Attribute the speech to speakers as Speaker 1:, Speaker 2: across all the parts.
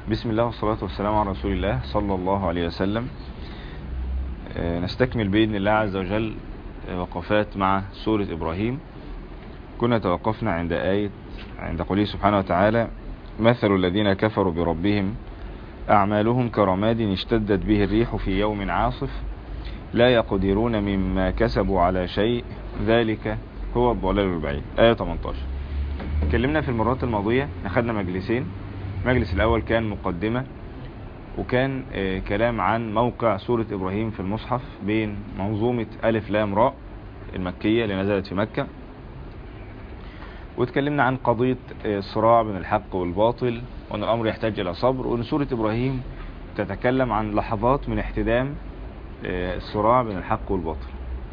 Speaker 1: بسم الله والصلاة والسلام على رسول الله صلى الله عليه وسلم آه، نستكمل بإذن الله عز وجل آه، وقفات مع سورة إبراهيم كنا توقفنا عند آية عند قوله سبحانه وتعالى مثل الذين كفروا بربهم أعمالهم كرماد اشتدت به الريح في يوم عاصف لا يقدرون مما كسبوا على شيء ذلك هو الضلال البعيد آية 18 اتكلمنا في المرات الماضية أخذنا مجلسين المجلس الأول كان مقدمة وكان آه، كلام عن موقع سورة إبراهيم في المصحف بين منظومة ألف لام راء المكية اللي نزلت في مكة واتكلمنا عن قضية آه، الصراع بين الحق والباطل وأن الأمر يحتاج إلى صبر وأن سورة إبراهيم تتكلم عن لحظات من احتدام آه، الصراع بين الحق والباطل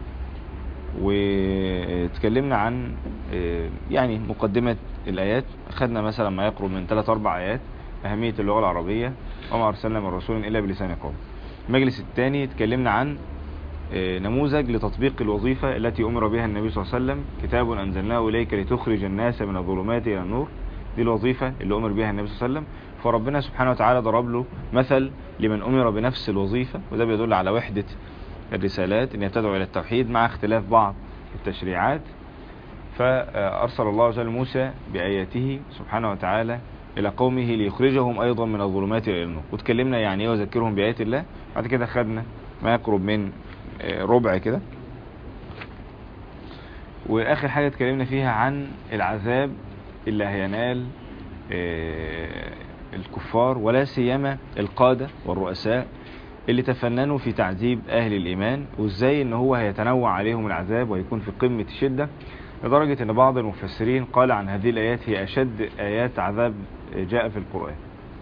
Speaker 1: واتكلمنا عن آه، يعني مقدمة الآيات أخذنا مثلا ما يقرب من 3-4 آيات أهمية اللغة العربية وما أرسلنا من رسول إلا بلسان قوم المجلس الثاني اتكلمنا عن آه، نموذج لتطبيق الوظيفة التي أمر بها النبي صلى الله عليه وسلم كتاب أنزلناه إليك لتخرج الناس من الظلمات إلى النور دي الوظيفة اللي أمر بها النبي صلى الله عليه وسلم فربنا سبحانه وتعالى ضرب له مثل لمن أمر بنفس الوظيفة وده بيدل على وحدة الرسالات ان هي تدعو الى التوحيد مع اختلاف بعض التشريعات فأرسل الله عز وجل موسى بآياته سبحانه وتعالى إلى قومه ليخرجهم أيضا من الظلمات إلى النور وتكلمنا يعني إيه وذكرهم بآيات الله بعد كده خدنا ما يقرب من آه، ربع كده وآخر حاجة اتكلمنا فيها عن العذاب اللي هينال آه، الكفار ولا سيما القادة والرؤساء اللي تفننوا في تعذيب أهل الإيمان وإزاي إن هو هيتنوع عليهم العذاب ويكون في قمة الشدة لدرجة إن بعض المفسرين قال عن هذه الآيات هي أشد آيات عذاب جاء في القرآن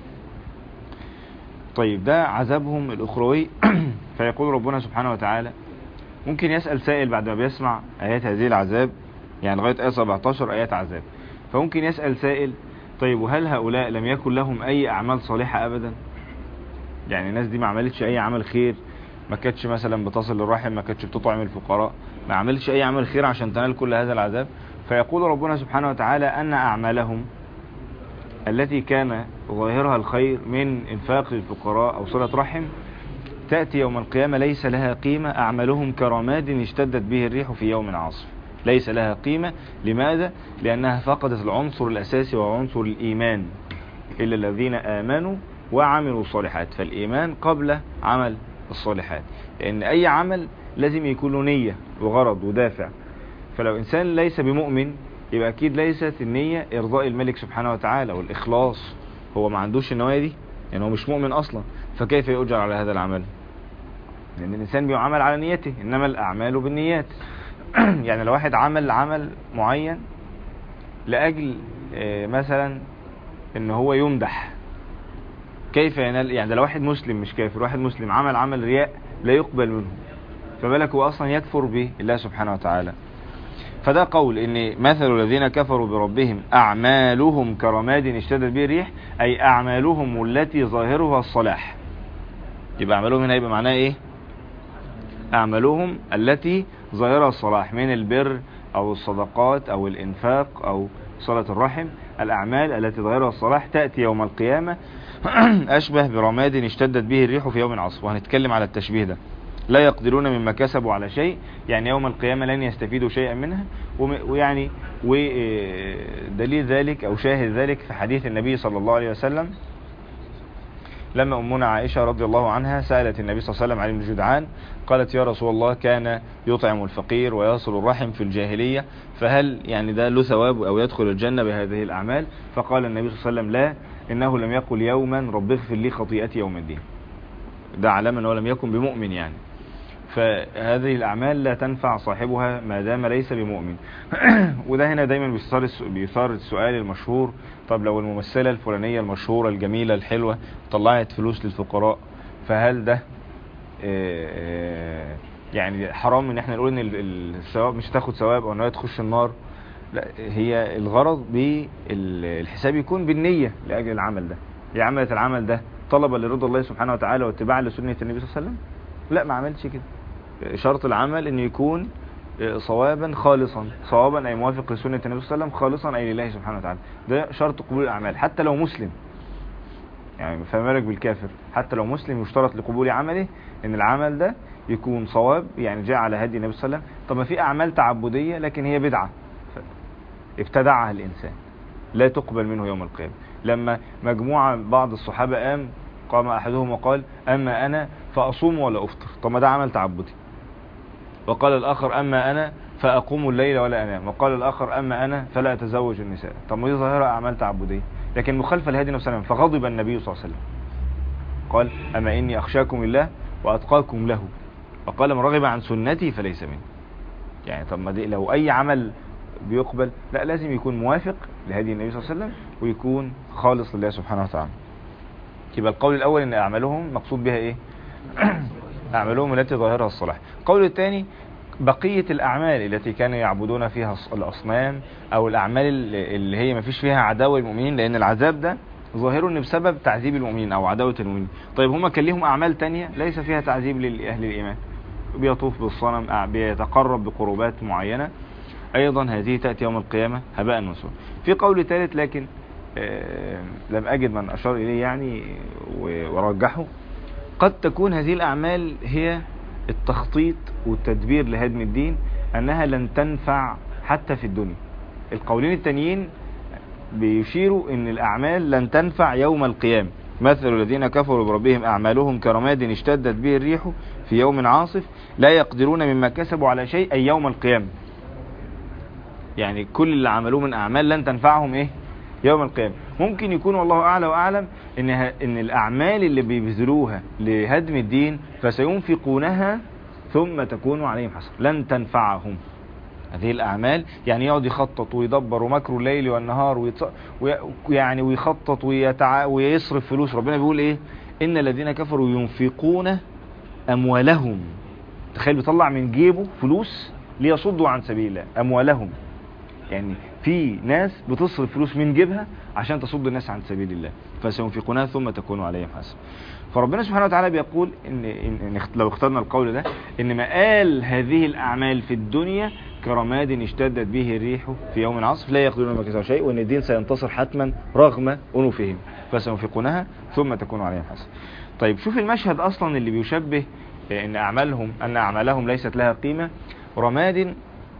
Speaker 1: طيب ده عذابهم الأخروي فيقول ربنا سبحانه وتعالى ممكن يسأل سائل بعد ما بيسمع آيات هذه العذاب يعني لغاية آية 17 آيات عذاب فممكن يسأل سائل طيب وهل هؤلاء لم يكن لهم أي أعمال صالحة أبدا يعني الناس دي ما عملتش اي عمل خير ما كانتش مثلا بتصل الرحم ما كانتش بتطعم الفقراء ما عملتش اي عمل خير عشان تنال كل هذا العذاب فيقول ربنا سبحانه وتعالى ان اعمالهم التي كان ظاهرها الخير من انفاق للفقراء او صلة رحم تأتي يوم القيامة ليس لها قيمة أعمالهم كرماد اشتدت به الريح في يوم عاصف ليس لها قيمة لماذا؟ لأنها فقدت العنصر الأساسي وهو عنصر الإيمان إلا الذين آمنوا وعملوا الصالحات فالإيمان قبل عمل الصالحات لأن أي عمل لازم يكون له نية وغرض ودافع فلو إنسان ليس بمؤمن يبقى أكيد ليست النية إرضاء الملك سبحانه وتعالى والإخلاص هو ما عندوش النوايا دي يعني هو مش مؤمن أصلا فكيف يؤجر على هذا العمل لأن الإنسان بيعمل على نيته إنما الأعمال بالنيات يعني لو واحد عمل عمل معين لأجل آه، مثلا إن هو يمدح كيف ينال يعني ده لو واحد مسلم مش كافر واحد مسلم عمل عمل رياء لا يقبل منه فبالك هو اصلا يكفر به الله سبحانه وتعالى فده قول ان مثل الذين كفروا بربهم اعمالهم كرماد اشتدت به الريح اي اعمالهم التي ظاهرها الصلاح يبقى اعمالهم هنا يبقى معناها ايه اعمالهم التي ظاهرها الصلاح من البر او الصدقات او الانفاق او صلة الرحم الاعمال التي ظاهرها الصلاح تأتي يوم القيامة أشبه برماد اشتدت به الريح في يوم عصف وهنتكلم على التشبيه ده لا يقدرون مما كسبوا على شيء يعني يوم القيامة لن يستفيدوا شيئا منها وم- ويعني ودليل ذلك أو شاهد ذلك في حديث النبي صلى الله عليه وسلم لما أمنا عائشة رضي الله عنها سألت النبي صلى الله عليه وسلم عن ابن جدعان قالت يا رسول الله كان يطعم الفقير ويصل الرحم في الجاهلية فهل يعني ده له ثواب أو يدخل الجنة بهذه الأعمال فقال النبي صلى الله عليه وسلم لا إنه لم يقل يوما رب اغفر لي خطيئتي يوم الدين ده علامة أنه لم يكن بمؤمن يعني فهذه الأعمال لا تنفع صاحبها ما دام ليس بمؤمن وده هنا دايما بيثار الس- بيثار السؤال المشهور طب لو الممثلة الفلانية المشهورة الجميلة الحلوة طلعت فلوس للفقراء فهل ده آه، آه، يعني حرام ان احنا نقول ان ال- ال- الثواب مش هتاخد ثواب او ان هي تخش النار لا هي الغرض بالحساب يكون بالنية لأجل العمل ده هي عملت العمل ده طلبا لرضا الله سبحانه وتعالى واتباعا لسنة النبي صلى الله عليه وسلم لا ما عملتش كده شرط العمل انه يكون صوابا خالصا صوابا اي موافق لسنة النبي صلى الله عليه وسلم خالصا اي لله سبحانه وتعالى ده شرط قبول الاعمال حتى لو مسلم يعني يعني فما بالك بالكافر حتى لو مسلم يشترط لقبول عمله ان العمل ده يكون صواب يعني جاء على هدي النبي صلى الله عليه وسلم طب ما في اعمال تعبديه لكن هي بدعه ابتدعها الانسان لا تقبل منه يوم القيامه لما مجموعه بعض الصحابه قام قام احدهم وقال اما انا فاصوم ولا افطر طب ما ده عمل تعبدي وقال الاخر اما انا فاقوم الليل ولا انام وقال الاخر اما انا فلا اتزوج النساء طب ما دي ظاهره اعمال تعبديه لكن مخالفه لهدي النبي صلى الله عليه وسلم فغضب النبي صلى الله عليه وسلم قال اما اني اخشاكم الله واتقاكم له وقال من رغب عن سنتي فليس مني يعني طب ما دي لو اي عمل بيقبل لا لازم يكون موافق لهدي النبي صلى الله عليه وسلم ويكون خالص لله سبحانه وتعالى يبقى القول الاول ان اعمالهم مقصود بها ايه اعمالهم التي ظاهرها الصلاح القول الثاني بقية الأعمال التي كانوا يعبدون فيها الأصنام أو الأعمال اللي هي ما فيش فيها عداوة المؤمنين لأن العذاب ده ظاهره ان بسبب تعذيب المؤمنين او عداوة المؤمنين طيب هما كان ليهم اعمال تانية ليس فيها تعذيب لاهل الايمان بيطوف بالصنم بيتقرب بقربات معينة ايضا هذه تأتي يوم القيامة هباء منصورا في قول ثالث لكن آه لم اجد من اشار اليه يعني ورجحه قد تكون هذه الاعمال هي التخطيط والتدبير لهدم الدين انها لن تنفع حتى في الدنيا القولين التانيين بيشيروا ان الاعمال لن تنفع يوم القيامة مثل الذين كفروا بربهم اعمالهم كرماد اشتدت به الريح في يوم عاصف لا يقدرون مما كسبوا على شيء اي يوم القيامة يعني كل اللي عملوه من اعمال لن تنفعهم ايه يوم القيامة ممكن يكون والله اعلى واعلم ان ان الاعمال اللي بيبذلوها لهدم الدين فسينفقونها ثم تكون عليهم حسرة لن تنفعهم هذه الأعمال يعني يقعد يخطط ويدبر ومكر الليل والنهار ويتص... ويعني ويخطط ويتع... ويصرف فلوس ربنا بيقول ايه ان الذين كفروا ينفقون اموالهم تخيل بيطلع من جيبه فلوس ليصدوا عن سبيل الله اموالهم يعني في ناس بتصرف فلوس من جيبها عشان تصد الناس عن سبيل الله فسينفقونها ثم تكون عليهم حسب فربنا سبحانه وتعالى بيقول إن, إن, إن لو اخترنا القول ده ان مآل هذه الأعمال في الدنيا كرماد اشتدت به الريح في يوم عصف لا يقدرون ما كسبوا شيء وان الدين سينتصر حتما رغم انوفهم فسينفقونها ثم تكون عليهم حسن طيب شوف المشهد اصلا اللي بيشبه ان اعمالهم ان اعمالهم ليست لها قيمة رماد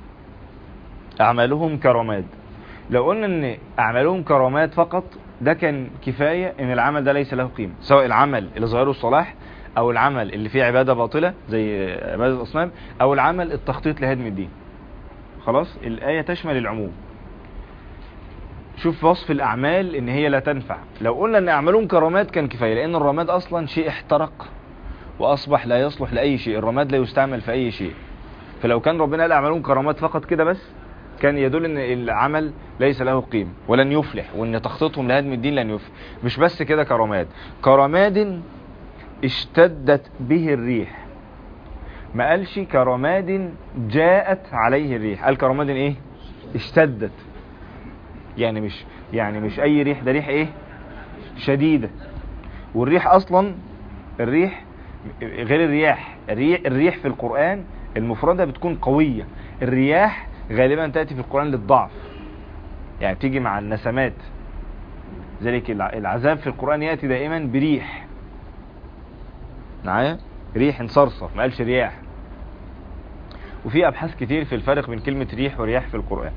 Speaker 1: اعمالهم كرماد لو قلنا ان اعمالهم كرماد فقط ده كان كفاية ان العمل ده ليس له قيمة سواء العمل اللي ظاهره الصلاح او العمل اللي فيه عبادة باطلة زي عبادة الاصنام او العمل التخطيط لهدم الدين خلاص الآية تشمل العموم شوف وصف الأعمال ان هي لا تنفع لو قلنا ان أعمالهم كرماد كان كفاية لأن الرماد أصلا شيء احترق وأصبح لا يصلح لأي شيء الرماد لا يستعمل في أي شيء فلو كان ربنا قال أعمالهم كرماد فقط كده بس كان يدل ان العمل ليس له قيمة ولن يفلح وان تخطيطهم لهدم الدين لن يفلح مش بس كده كرماد كرماد اشتدت به الريح ما قالش كرماد جاءت عليه الريح قال كرماد ايه اشتدت يعني مش يعني مش اي ريح ده ريح ايه شديدة والريح اصلا الريح غير الرياح الريح, الريح في القرآن المفردة بتكون قوية الرياح غالبا تأتي في القرآن للضعف يعني بتيجي مع النسمات ذلك العذاب في القرآن يأتي دائما بريح معايا ريح صرصف ما قالش رياح وفي ابحاث كتير في الفرق بين كلمة ريح ورياح في القرآن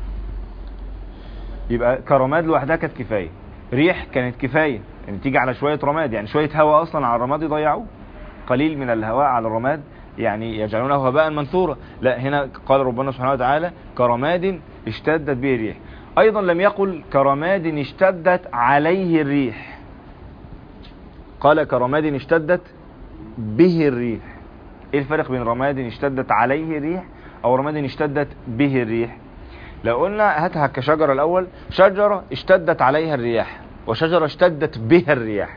Speaker 1: يبقى كرماد لوحدها كانت كفاية ريح كانت كفاية يعني تيجي على شوية رماد يعني شوية هواء اصلا على الرماد يضيعوه قليل من الهواء على الرماد يعني يجعلونه هباء منثورا لا هنا قال ربنا سبحانه وتعالى كرماد اشتدت به الريح ايضا لم يقل كرماد اشتدت عليه الريح قال كرماد اشتدت به الريح ايه الفرق بين رماد اشتدت عليه الريح او رماد اشتدت به الريح لو قلنا هاتها كشجرة الاول شجرة اشتدت عليها الرياح وشجرة اشتدت بها الرياح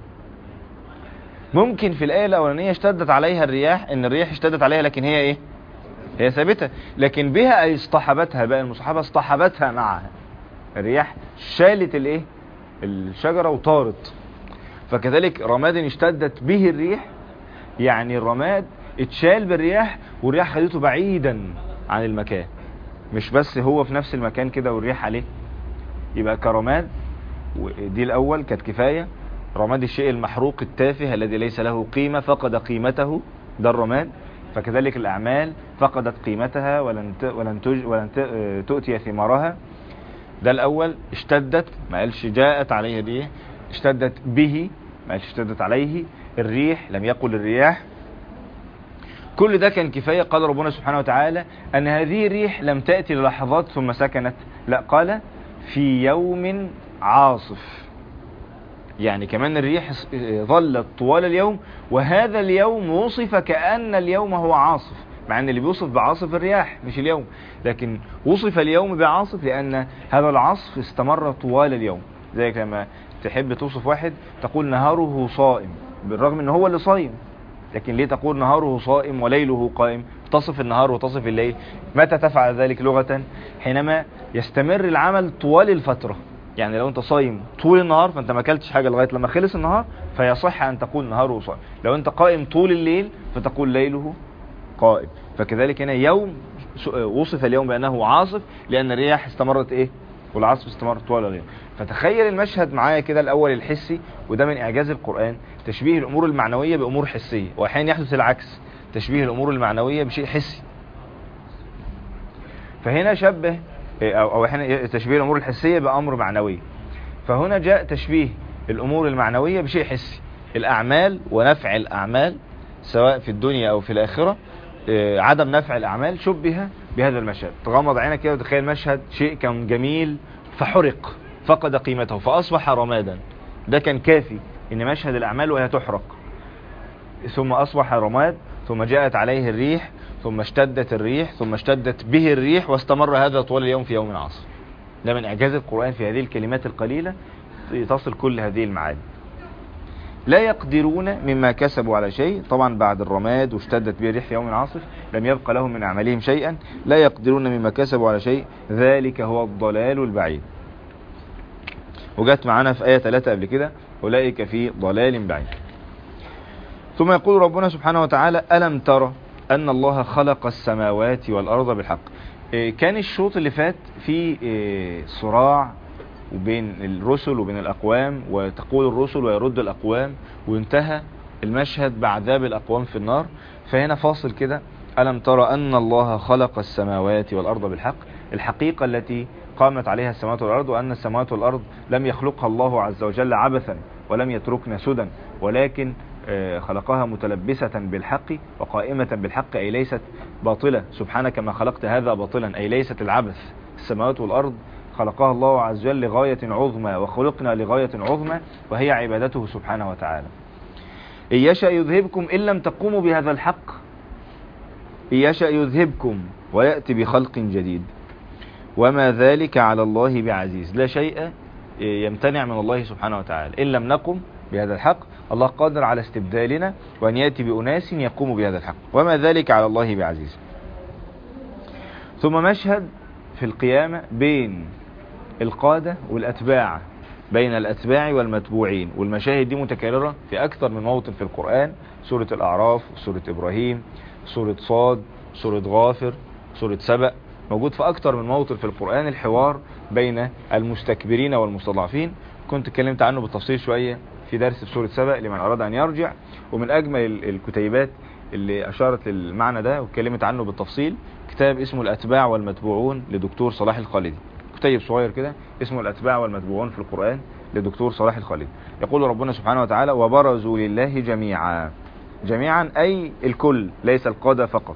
Speaker 1: ممكن في الآية الأولانية اشتدت عليها الرياح ان الرياح اشتدت عليها لكن هي ايه هي ثابتة لكن بها اي اصطحبتها بقى المصحبة اصطحبتها معها الرياح شالت الايه الشجرة وطارت فكذلك رماد اشتدت به الريح يعني الرماد اتشال بالرياح والرياح خدته بعيدا عن المكان مش بس هو في نفس المكان كده والريح عليه يبقى كرماد ودي الاول كانت كفاية رماد الشيء المحروق التافه الذي ليس له قيمة فقد قيمته ده الرماد فكذلك الأعمال فقدت قيمتها ولن ولن ولن تؤتي ثمارها ده الأول اشتدت ما قالش جاءت عليه الريح اشتدت به ما قالش اشتدت عليه الريح لم يقل الرياح كل ده كان كفاية قال ربنا سبحانه وتعالى أن هذه الريح لم تأتي للحظات ثم سكنت لا قال في يوم عاصف يعني كمان الريح ظلت طوال اليوم وهذا اليوم وصف كأن اليوم هو عاصف مع ان اللي بيوصف بعاصف الرياح مش اليوم لكن وصف اليوم بعاصف لان هذا العصف استمر طوال اليوم زي لما تحب توصف واحد تقول نهاره صائم بالرغم ان هو اللي صايم لكن ليه تقول نهاره صائم وليله قائم تصف النهار وتصف الليل متى تفعل ذلك لغة حينما يستمر العمل طوال الفترة يعني لو انت صايم طول النهار فانت ما اكلتش حاجة لغاية لما خلص النهار فيصح ان تقول نهاره صائم لو انت قائم طول الليل فتقول ليله قائم فكذلك هنا يوم وصف اليوم بأنه عاصف لأن الرياح استمرت إيه والعصف استمر طوال اليوم فتخيل المشهد معايا كده الأول الحسي وده من إعجاز القرآن تشبيه الأمور المعنوية بأمور حسية وأحيانا يحدث العكس تشبيه الأمور المعنوية بشيء حسي فهنا شبه أو أحيانا تشبيه الأمور الحسية بأمر معنوي فهنا جاء تشبيه الأمور المعنوية بشيء حسي الأعمال ونفع الأعمال سواء في الدنيا أو في الآخرة عدم نفع الأعمال شبه بهذا المشهد تغمض عينك كده وتخيل مشهد شيء كان جميل فحرق فقد قيمته فأصبح رمادا ده كان كافي ان مشهد الأعمال وهي تحرق ثم أصبح رماد ثم جاءت عليه الريح ثم اشتدت الريح ثم اشتدت به الريح واستمر هذا طوال اليوم في يوم عاصف ده من إعجاز القرآن في هذه الكلمات القليلة تصل كل هذه المعاني لا يقدرون مما كسبوا على شيء طبعا بعد الرماد واشتدت به الريح في يوم عاصف لم يبقى لهم من أعمالهم شيئا لا يقدرون مما كسبوا على شيء ذلك هو الضلال البعيد وجت معنا في آية 3 قبل كده أولئك في ضلال بعيد ثم يقول ربنا سبحانه وتعالى ألم ترى أن الله خلق السماوات والأرض بالحق كان الشوط اللي فات في صراع وبين الرسل وبين الأقوام وتقول الرسل ويرد الأقوام وانتهى المشهد بعذاب الأقوام في النار فهنا فاصل كده ألم ترى أن الله خلق السماوات والأرض بالحق الحقيقة التي قامت عليها السماوات والأرض وأن السماوات والأرض لم يخلقها الله عز وجل عبثا ولم يتركنا سدى ولكن خلقها متلبسة بالحق وقائمة بالحق أي ليست باطلة سبحانك ما خلقت هذا باطلا أي ليست العبث السماوات والأرض خلقها الله عز وجل لغاية عظمى وخلقنا لغاية عظمى وهي عبادته سبحانه وتعالى إن يشأ يذهبكم إن لم تقوموا بهذا الحق إن يشأ يذهبكم ويأتي بخلق جديد وما ذلك على الله بعزيز لا شيء يمتنع من الله سبحانه وتعالى إن لم نقم بهذا الحق الله قادر على استبدالنا وأن يأتي بأناس يقوموا بهذا الحق وما ذلك على الله بعزيز ثم مشهد في القيامة بين القادة والأتباع بين الأتباع والمتبوعين والمشاهد دي متكررة في أكثر من موطن في القرآن سورة الأعراف سورة إبراهيم سورة صاد سورة غافر سورة سبأ موجود في أكثر من موطن في القرآن الحوار بين المستكبرين والمستضعفين كنت اتكلمت عنه بالتفصيل شوية في درس في سورة سبأ لمن أراد أن يرجع ومن أجمل الكتيبات اللي أشارت للمعنى ده واتكلمت عنه بالتفصيل كتاب اسمه الأتباع والمتبوعون لدكتور صلاح الخالدي كتيب صغير كده اسمه الأتباع والمتبوعون في القرآن لدكتور صلاح الخالدي يقول ربنا سبحانه وتعالى وبرزوا لله جميعا جميعا أي الكل ليس القادة فقط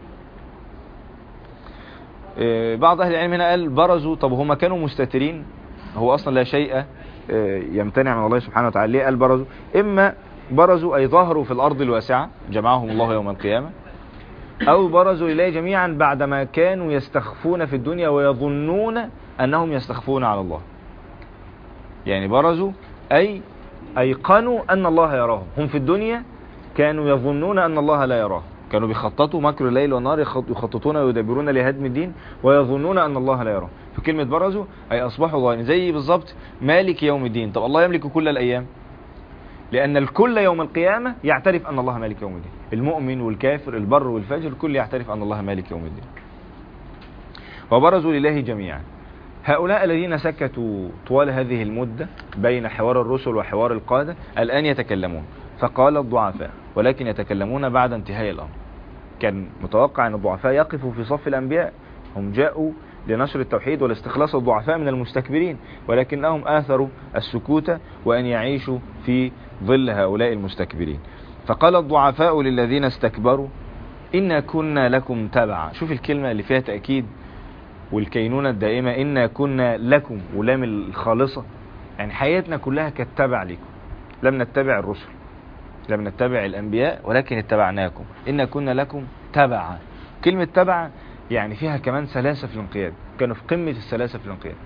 Speaker 1: بعض أهل العلم هنا قال برزوا طب هم كانوا مستترين هو أصلا لا شيء يمتنع من الله سبحانه وتعالى ليه قال برزوا إما برزوا أي ظهروا في الأرض الواسعة جمعهم الله يوم القيامة أو برزوا إليه جميعا بعدما كانوا يستخفون في الدنيا ويظنون أنهم يستخفون على الله يعني برزوا أي أيقنوا أن الله يراهم هم في الدنيا كانوا يظنون أن الله لا يراهم كانوا بيخططوا مكر الليل والنهار يخططون ويدبرون لهدم الدين ويظنون أن الله لا يراهم فكلمة برزوا أي أصبحوا ظاهرين زي بالظبط مالك يوم الدين طب الله يملك كل الأيام لأن الكل يوم القيامة يعترف أن الله مالك يوم الدين المؤمن والكافر البر والفاجر الكل يعترف أن الله مالك يوم الدين وبرزوا لله جميعا هؤلاء الذين سكتوا طوال هذه المدة بين حوار الرسل وحوار القادة الآن يتكلمون فقال الضعفاء ولكن يتكلمون بعد انتهاء الأمر كان متوقع أن الضعفاء يقفوا في صف الأنبياء هم جاءوا لنشر التوحيد والاستخلاص الضعفاء من المستكبرين ولكنهم آثروا السكوت وأن يعيشوا في ظل هؤلاء المستكبرين فقال الضعفاء للذين استكبروا إنا كنا لكم تبعا شوف الكلمة اللي فيها تأكيد والكينونة الدائمة إنا كنا لكم ولام الخالصة يعني حياتنا كلها كانت تبع لكم لم نتبع الرسل لم نتبع الأنبياء ولكن اتبعناكم إنا كنا لكم تبعا كلمة تبع يعني فيها كمان سلاسة في الانقياد كانوا في قمة السلاسة في الانقياد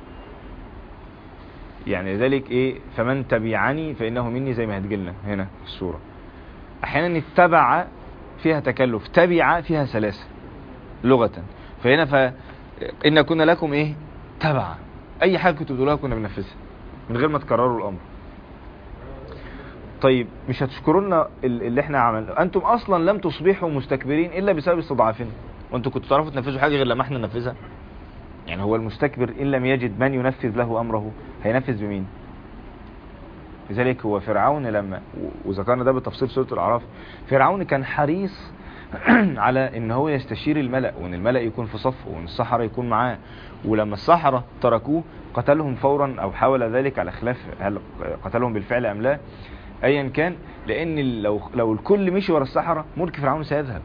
Speaker 1: يعني لذلك ايه فمن تبعني فإنه مني زي ما هتجلنا هنا في السورة احيانا اتبع فيها تكلف تبع فيها سلاسة لغة فهنا ف إن كنا لكم ايه تبع اي حاجة كنتوا بتقولوها كنا بننفذها من غير ما تكرروا الامر طيب مش هتشكروا لنا اللي احنا عملناه انتم اصلا لم تصبحوا مستكبرين الا بسبب استضعافنا وانتم كنتوا تعرفوا تنفذوا حاجة غير لما احنا ننفذها يعني هو المستكبر ان لم يجد من ينفذ له امره هينفذ بمين لذلك هو فرعون لما وذكرنا ده بالتفصيل سورة الاعراف فرعون كان حريص على ان هو يستشير الملأ وان الملأ يكون في صفه وان السحرة يكون معاه ولما السحرة تركوه قتلهم فورا او حاول ذلك على خلاف هل قتلهم بالفعل ام لا ايا كان لان لو, لو الكل مشي ورا السحرة ملك فرعون سيذهب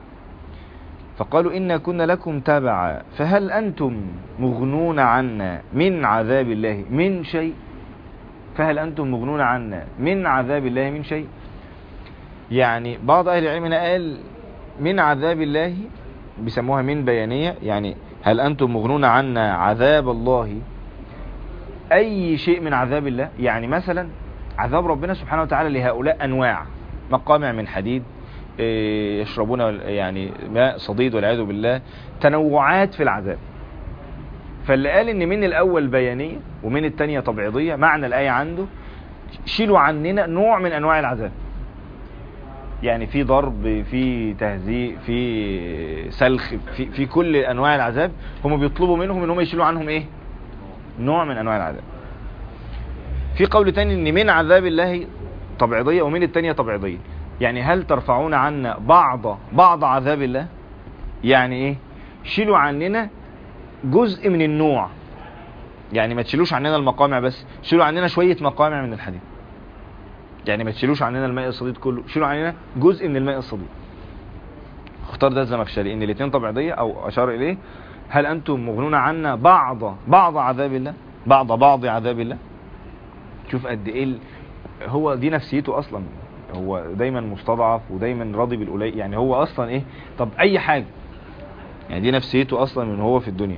Speaker 1: فقالوا إنا كنا لكم تابعا فهل أنتم مغنون عنا من عذاب الله من شيء فهل أنتم مغنون عنا من عذاب الله من شيء يعني بعض أهل العلم قال من عذاب الله بيسموها من بيانية يعني هل أنتم مغنون عنا عذاب الله أي شيء من عذاب الله يعني مثلا عذاب ربنا سبحانه وتعالى لهؤلاء أنواع مقامع من حديد يشربون يعني ماء صديد والعياذ بالله تنوعات في العذاب فاللي قال ان من الاول بيانية ومن التانية تبعيضية معنى الآية عنده شيلوا عننا نوع من انواع العذاب يعني في ضرب في تهزيء في سلخ في, في كل انواع العذاب هم بيطلبوا منهم ان هم يشيلوا عنهم ايه نوع من انواع العذاب في قول تاني ان من عذاب الله تبعيضية ومن التانية تبعيضية يعني هل ترفعون عنا بعض بعض عذاب الله يعني ايه شيلوا عننا جزء من النوع يعني ما تشيلوش عننا المقامع بس شيلوا عننا شوية مقامع من الحديد يعني ما تشيلوش عننا الماء الصديد كله شيلوا عننا جزء من الماء الصديد اختار ده الزمخشري ان الاثنين طبيعية او اشار اليه هل انتم مغنون عنا بعض بعض عذاب الله بعض بعض عذاب الله شوف قد ايه هو دي نفسيته اصلا هو دايما مستضعف ودايما راضي بالقليل يعني هو اصلا ايه طب اي حاجة يعني دي نفسيته اصلا من هو في الدنيا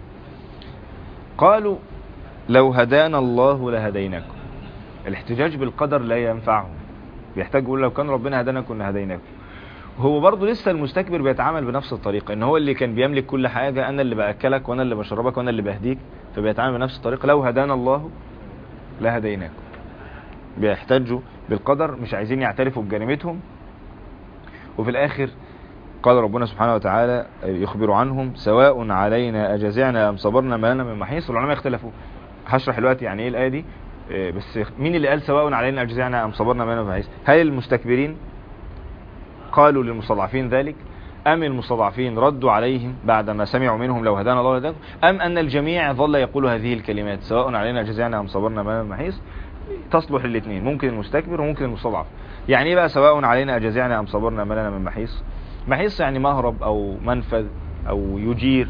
Speaker 1: قالوا لو هدانا الله لهديناكم الاحتجاج بالقدر لا ينفعهم بيحتاج يقول لو كان ربنا هدانا كنا هديناكم هو برضه لسه المستكبر بيتعامل بنفس الطريقة ان هو اللي كان بيملك كل حاجة انا اللي باكلك وانا اللي بشربك وانا اللي بهديك فبيتعامل بنفس الطريقة لو هدانا الله لهديناكم بيحتاجوا بالقدر مش عايزين يعترفوا بجريمتهم وفي الاخر قال ربنا سبحانه وتعالى يخبر عنهم سواء علينا اجزعنا ام صبرنا ما لنا من محيص والعلماء اختلفوا هشرح دلوقتي يعني ايه الايه دي بس مين اللي قال سواء علينا اجزعنا ام صبرنا ما لنا من محيص هل المستكبرين قالوا للمستضعفين ذلك ام المستضعفين ردوا عليهم بعدما سمعوا منهم لو هدانا الله لهداكم ام ان الجميع ظل يقول هذه الكلمات سواء علينا اجزعنا ام صبرنا ما لنا من محيص تصلح للاثنين ممكن المستكبر وممكن المستضعف يعني ايه بقى سواء علينا اجزعنا ام صبرنا ما لنا من محيص محيص يعني مهرب او منفذ او يجير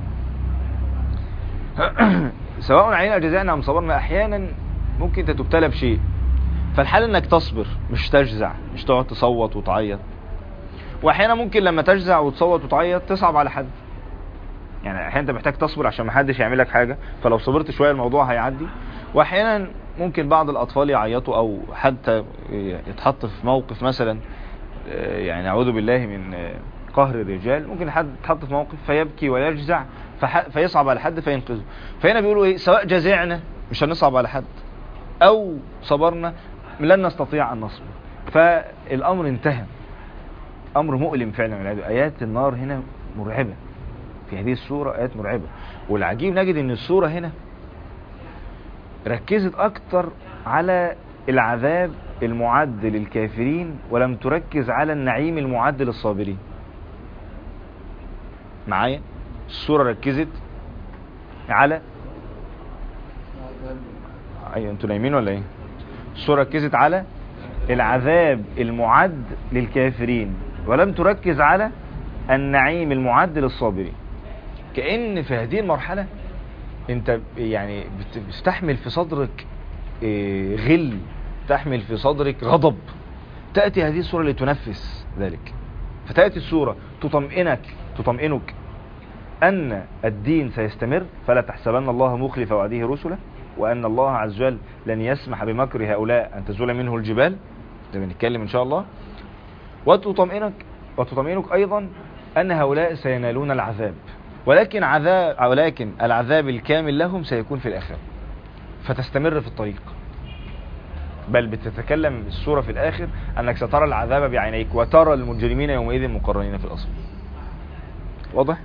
Speaker 1: سواء علينا اجزعنا ام صبرنا احيانا ممكن انت تبتلى بشيء فالحال انك تصبر مش تجزع مش تقعد تصوت وتعيط واحيانا ممكن لما تجزع وتصوت وتعيط تصعب على حد يعني احيانا انت محتاج تصبر عشان محدش يعمل لك حاجه فلو صبرت شويه الموضوع هيعدي واحيانا ممكن بعض الاطفال يعيطوا او حتى يتحط في موقف مثلا يعني اعوذ بالله من قهر الرجال ممكن حد يتحط في موقف فيبكي ويجزع فيصعب على حد فينقذه فهنا بيقولوا ايه سواء جزعنا مش هنصعب على حد او صبرنا لن نستطيع ان نصبر فالامر انتهى امر مؤلم فعلا من ايات النار هنا مرعبة في هذه السورة آيات مرعبة والعجيب نجد ان السورة هنا ركزت اكتر على العذاب المعد للكافرين ولم تركز على النعيم المعد للصابرين معايا السورة ركزت على ايوه انتوا نايمين ولا ايه السورة ركزت على العذاب المعد للكافرين ولم تركز على النعيم المعد للصابرين كأن في هذه المرحلة انت يعني بت- بتحمل في صدرك إيه، غل تحمل في صدرك غضب تأتي هذه السورة لتنفس ذلك فتأتي السورة تطمئنك تطمئنك أن الدين سيستمر فلا تحسبن الله مخلف وعده رسله وأن الله عز وجل لن يسمح بمكر هؤلاء أن تزول منه الجبال ده بنتكلم إن شاء الله وتطمئنك وتطمئنك أيضا أن هؤلاء سينالون العذاب ولكن عذاب ولكن العذاب الكامل لهم سيكون في الآخرة فتستمر في الطريق بل بتتكلم السورة في الآخر أنك سترى العذاب بعينيك وترى المجرمين يومئذ مقرنين في الأصل واضح؟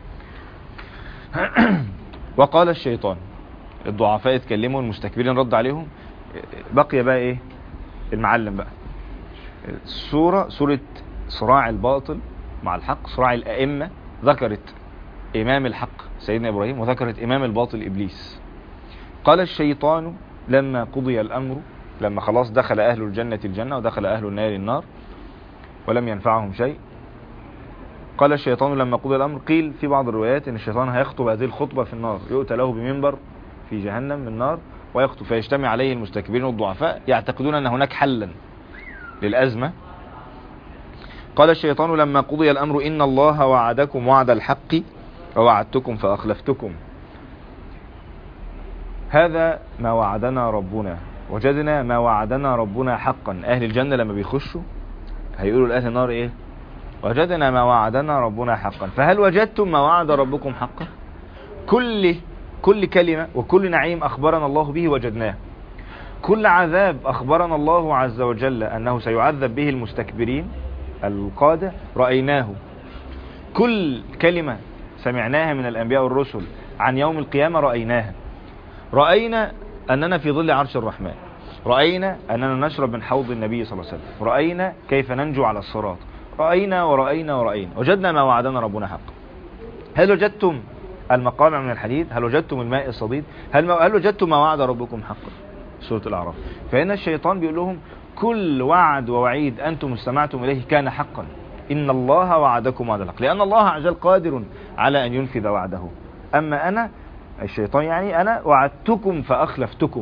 Speaker 1: وقال الشيطان الضعفاء اتكلموا المستكبرين رد عليهم بقي بقى ايه المعلم بقى السورة سورة صراع الباطل مع الحق صراع الأئمة ذكرت إمام الحق سيدنا إبراهيم وذكرت إمام الباطل إبليس قال الشيطان لما قضي الأمر لما خلاص دخل أهل الجنة الجنة ودخل أهل النار النار ولم ينفعهم شيء قال الشيطان لما قضي الأمر قيل في بعض الروايات أن الشيطان هيخطب هذه الخطبة في النار يؤتى له بمنبر في جهنم من النار ويخطب فيجتمع عليه المستكبرين والضعفاء يعتقدون أن هناك حلا للأزمة قال الشيطان لما قضي الأمر إن الله وعدكم وعد الحق ووعدتكم فأخلفتكم هذا ما وعدنا ربنا وجدنا ما وعدنا ربنا حقا أهل الجنة لما بيخشوا هيقولوا لأهل النار إيه وجدنا ما وعدنا ربنا حقا فهل وجدتم ما وعد ربكم حقا كل كل كلمة وكل نعيم أخبرنا الله به وجدناه كل عذاب أخبرنا الله عز وجل أنه سيعذب به المستكبرين القادة رأيناه كل كلمة سمعناها من الأنبياء والرسل عن يوم القيامة رأيناها رأينا أننا في ظل عرش الرحمن رأينا أننا نشرب من حوض النبي صلى الله عليه وسلم رأينا كيف ننجو على الصراط رأينا ورأينا ورأينا وجدنا ما وعدنا ربنا حقا هل وجدتم المقامع من الحديد هل وجدتم الماء الصديد هل, ما هل وجدتم ما وعد ربكم حقا سورة الأعراف فهنا الشيطان بيقول لهم كل وعد ووعيد أنتم استمعتم إليه كان حقا إن الله وعدكم وعد الحق لأن الله عز وجل قادر على أن ينفذ وعده أما أنا الشيطان يعني أنا وعدتكم فأخلفتكم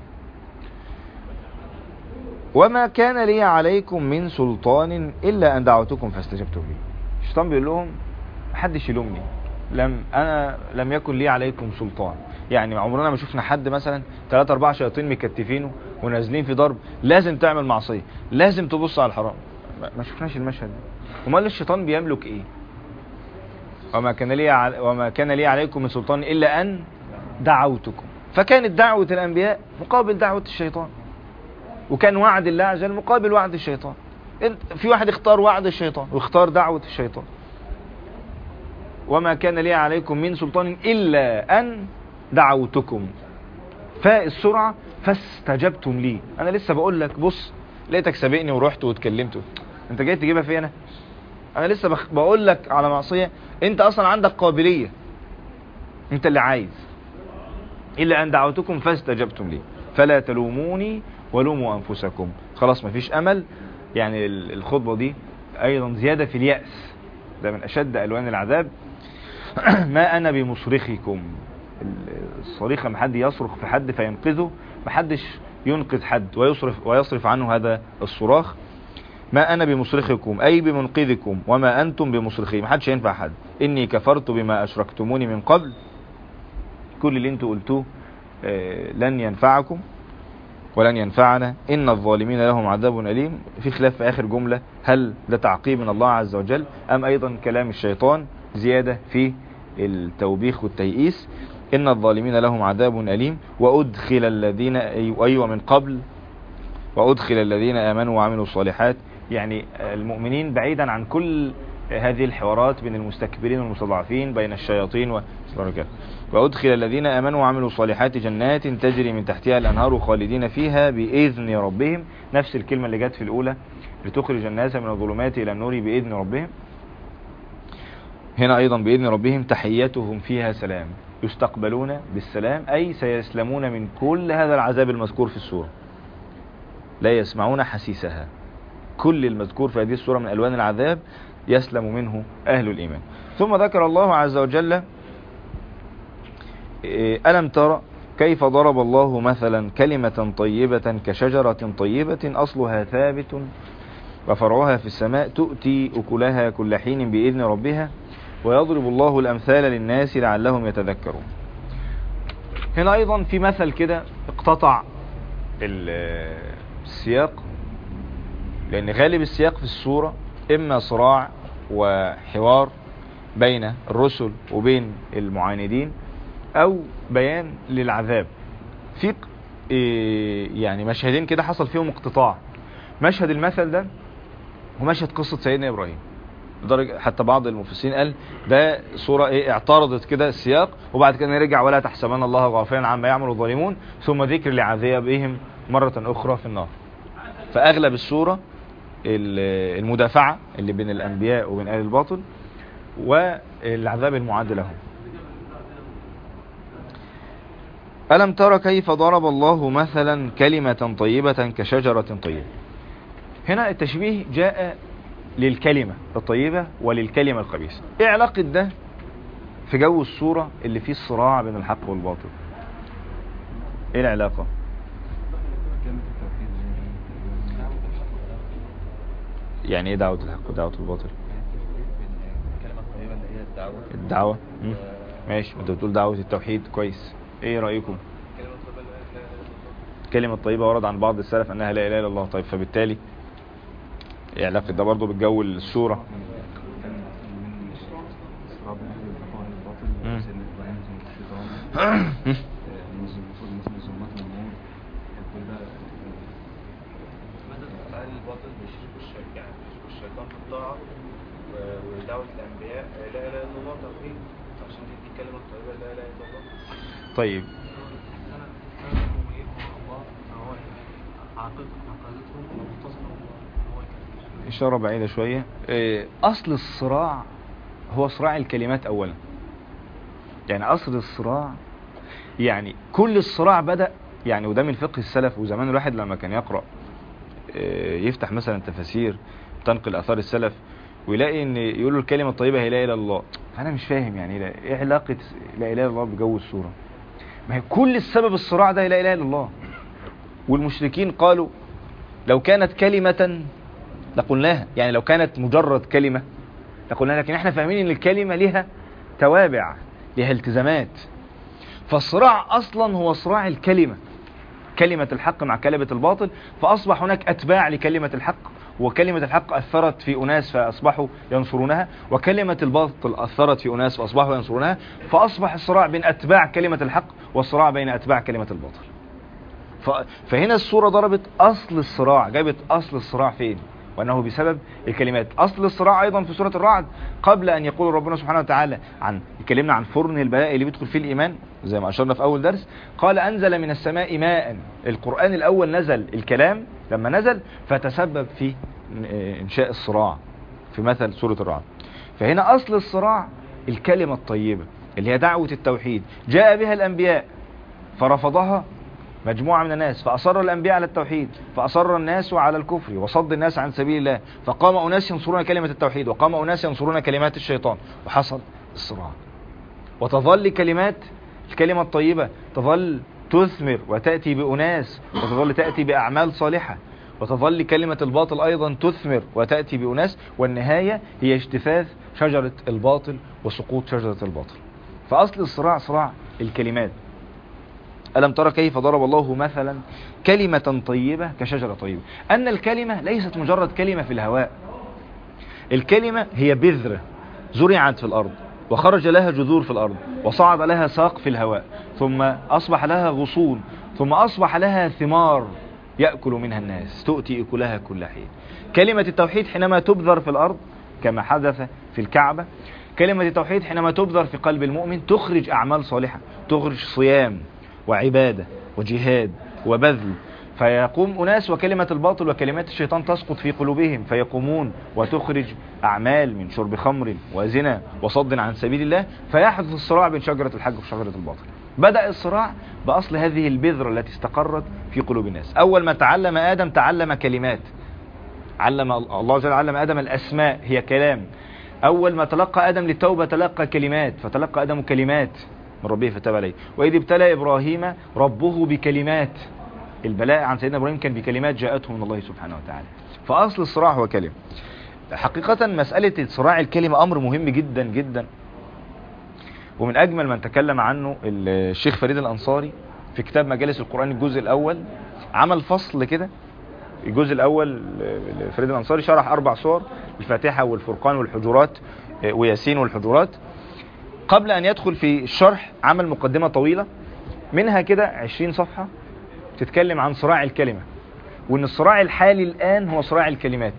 Speaker 1: وما كان لي عليكم من سلطان إلا أن دعوتكم فاستجبتم لي الشيطان بيقول لهم محدش يلومني لم أنا لم يكن لي عليكم سلطان يعني عمرنا ما شفنا حد مثلا ثلاثة أربعة شياطين مكتفينه ونازلين في ضرب لازم تعمل معصية لازم تبص على الحرام ما ما شفناش المشهد ده امال الشيطان بيملك ايه وما كان لي ع... وما كان لي عليكم من سلطان الا ان دعوتكم فكانت دعوة الانبياء مقابل دعوة الشيطان وكان وعد الله عز وجل مقابل وعد الشيطان انت في واحد اختار وعد الشيطان واختار دعوة الشيطان وما كان لي عليكم من سلطان الا ان دعوتكم فالسرعة فاستجبتم لي انا لسه بقول لك بص لقيتك سابقني ورحت واتكلمت انت جاي تجيبها في انا انا لسه بخ... بقول لك على معصية انت اصلا عندك قابلية انت اللي عايز الا ان دعوتكم فاستجبتم لي فلا تلوموني ولوموا انفسكم خلاص مفيش امل يعني ال- الخطبة دي ايضا زيادة في اليأس ده من اشد الوان العذاب ما انا بمصرخكم ال- الصريخ لما حد يصرخ في حد فينقذه محدش ينقذ حد ويصرف ويصرف عنه هذا الصراخ ما انا بمصرخكم اي بمنقذكم وما انتم بمصرخي محدش ينفع حد اني كفرت بما اشركتموني من قبل كل اللي انتوا قلتوه آه، لن ينفعكم ولن ينفعنا ان الظالمين لهم عذاب اليم في خلاف في اخر جملة هل ده تعقيب من الله عز وجل ام ايضا كلام الشيطان زيادة في التوبيخ والتيئيس ان الظالمين لهم عذاب اليم وادخل الذين أي- ايوه من قبل وأدخل الذين آمنوا وعملوا الصالحات يعني المؤمنين بعيدا عن كل هذه الحوارات بين المستكبرين والمستضعفين بين الشياطين والرجال وأدخل الذين آمنوا وعملوا الصالحات جنات تجري من تحتها الأنهار خالدين فيها بإذن ربهم نفس الكلمة اللي جت في الأولى لتخرج الناس من الظلمات إلى النور بإذن ربهم هنا أيضا بإذن ربهم تحيتهم فيها سلام يستقبلون بالسلام أي سيسلمون من كل هذا العذاب المذكور في السورة لا يسمعون حسيسها كل المذكور في هذه السورة من ألوان العذاب يسلم منه أهل الإيمان ثم ذكر الله عز وجل إيه، ألم ترى كيف ضرب الله مثلا كلمة طيبة كشجرة طيبة أصلها ثابت وفرعها في السماء تؤتي أكلها كل حين بإذن ربها ويضرب الله الأمثال للناس لعلهم يتذكرون هنا أيضا في مثل كده اقتطع السياق لأن غالب السياق في السورة إما صراع وحوار بين الرسل وبين المعاندين أو بيان للعذاب في إيه، يعني مشهدين كده حصل فيهم اقتطاع مشهد المثل ده ومشهد قصة سيدنا إبراهيم لدرجة حتى بعض المفسرين قال ده صورة ايه اعترضت كده السياق وبعد كده نرجع ولا تحسبن الله غافلا عما يعمل الظالمون ثم ذكر لعذابهم مرة اخرى في النار فاغلب السورة المدافعة اللي بين الانبياء وبين اهل الباطل والعذاب المعد لهم ألم تر كيف ضرب الله مثلا كلمة طيبة كشجرة طيبة هنا التشبيه جاء للكلمة الطيبة وللكلمة الخبيثة ايه علاقة ده في جو الصورة اللي فيه الصراع بين الحق والباطل ايه العلاقة يعني ايه دعوة الحق ودعوة الباطل الدعوة ماشي انت بتقول دعوة التوحيد كويس ايه رأيكم كلمة طيبة ورد عن بعض السلف انها لا اله الا الله طيب فبالتالي ايه علاقة ده برضو بالجو السورة ودعوة الأنبياء لا إله إلا الله توحيد عشان دي الكلمة الطيبة لا إله إلا الله طيب إشارة بعيدة شوية إيه، أصل الصراع هو صراع الكلمات أولا يعني أصل الصراع يعني كل الصراع بدأ يعني وده من فقه السلف وزمان الواحد لما كان يقرأ إيه، يفتح مثلا تفاسير تنقل أثار السلف ويلاقي ان يقولوا الكلمة الطيبة هي لا إله إلا الله فأنا مش فاهم يعني ايه علاقة لا إله إلا الله بجو السورة ما هي كل السبب الصراع ده لا إله إلا الله والمشركين قالوا لو كانت كلمة لقلناها يعني لو كانت مجرد كلمة لقلناها لكن احنا فاهمين ان الكلمة لها توابع لها التزامات فالصراع اصلا هو صراع الكلمة كلمة الحق مع كلمة الباطل فاصبح هناك اتباع لكلمة الحق وكلمة الحق أثرت في أناس فأصبحوا ينصرونها وكلمة الباطل أثرت في أناس فأصبحوا ينصرونها فأصبح الصراع بين أتباع كلمة الحق والصراع بين أتباع كلمة الباطل فهنا الصورة ضربت أصل الصراع جابت أصل الصراع فين وأنه بسبب الكلمات أصل الصراع أيضا في سورة الرعد قبل أن يقول ربنا سبحانه وتعالى عن يكلمنا عن فرن البلاء اللي بيدخل فيه الإيمان زي ما أشرنا في أول درس قال أنزل من السماء ماء القرآن الأول نزل الكلام لما نزل فتسبب في إنشاء الصراع في مثل سورة الرعد فهنا أصل الصراع الكلمة الطيبة اللي هي دعوة التوحيد جاء بها الأنبياء فرفضها مجموعة من الناس فأصر الأنبياء على التوحيد فأصر الناس على الكفر وصد الناس عن سبيل الله فقام أناس ينصرون كلمة التوحيد وقام أناس ينصرون كلمات الشيطان وحصل الصراع وتظل كلمات الكلمة الطيبة تظل تثمر وتأتي بأناس وتظل تأتي بأعمال صالحة وتظل كلمة الباطل أيضا تثمر وتأتي بأناس والنهاية هي اجتثاث شجرة الباطل وسقوط شجرة الباطل فأصل الصراع صراع الكلمات ألم ترى كيف ضرب الله مثلا كلمة طيبة كشجرة طيبة أن الكلمة ليست مجرد كلمة في الهواء الكلمة هي بذرة زرعت في الأرض وخرج لها جذور في الأرض وصعد لها ساق في الهواء ثم أصبح لها غصون ثم أصبح لها ثمار يأكل منها الناس تؤتي أكلها كل حين كلمة التوحيد حينما تبذر في الأرض كما حدث في الكعبة كلمة التوحيد حينما تبذر في قلب المؤمن تخرج أعمال صالحة تخرج صيام وعبادة وجهاد وبذل فيقوم أناس وكلمة الباطل وكلمات الشيطان تسقط في قلوبهم فيقومون وتخرج أعمال من شرب خمر وزنا وصد عن سبيل الله فيحدث الصراع بين شجرة الحق وشجرة الباطل بدأ الصراع بأصل هذه البذرة التي استقرت في قلوب الناس أول ما تعلم آدم تعلم كلمات علم الله عز وجل علم آدم الأسماء هي كلام أول ما تلقى آدم للتوبة تلقى كلمات فتلقى آدم كلمات من ربه فتاب عليه وإذ ابتلى إبراهيم ربه بكلمات البلاء عن سيدنا إبراهيم كان بكلمات جاءته من الله سبحانه وتعالى فأصل الصراع هو كلمة حقيقة مسألة صراع الكلمة أمر مهم جدا جدا ومن أجمل من تكلم عنه الشيخ فريد الأنصاري في كتاب مجالس القرآن الجزء الأول عمل فصل كده الجزء الأول فريد الأنصاري شرح أربع صور الفاتحة والفرقان والحجرات وياسين والحجرات قبل أن يدخل في الشرح عمل مقدمة طويلة منها كده 20 صفحة تتكلم عن صراع الكلمة وان الصراع الحالي الآن هو صراع الكلمات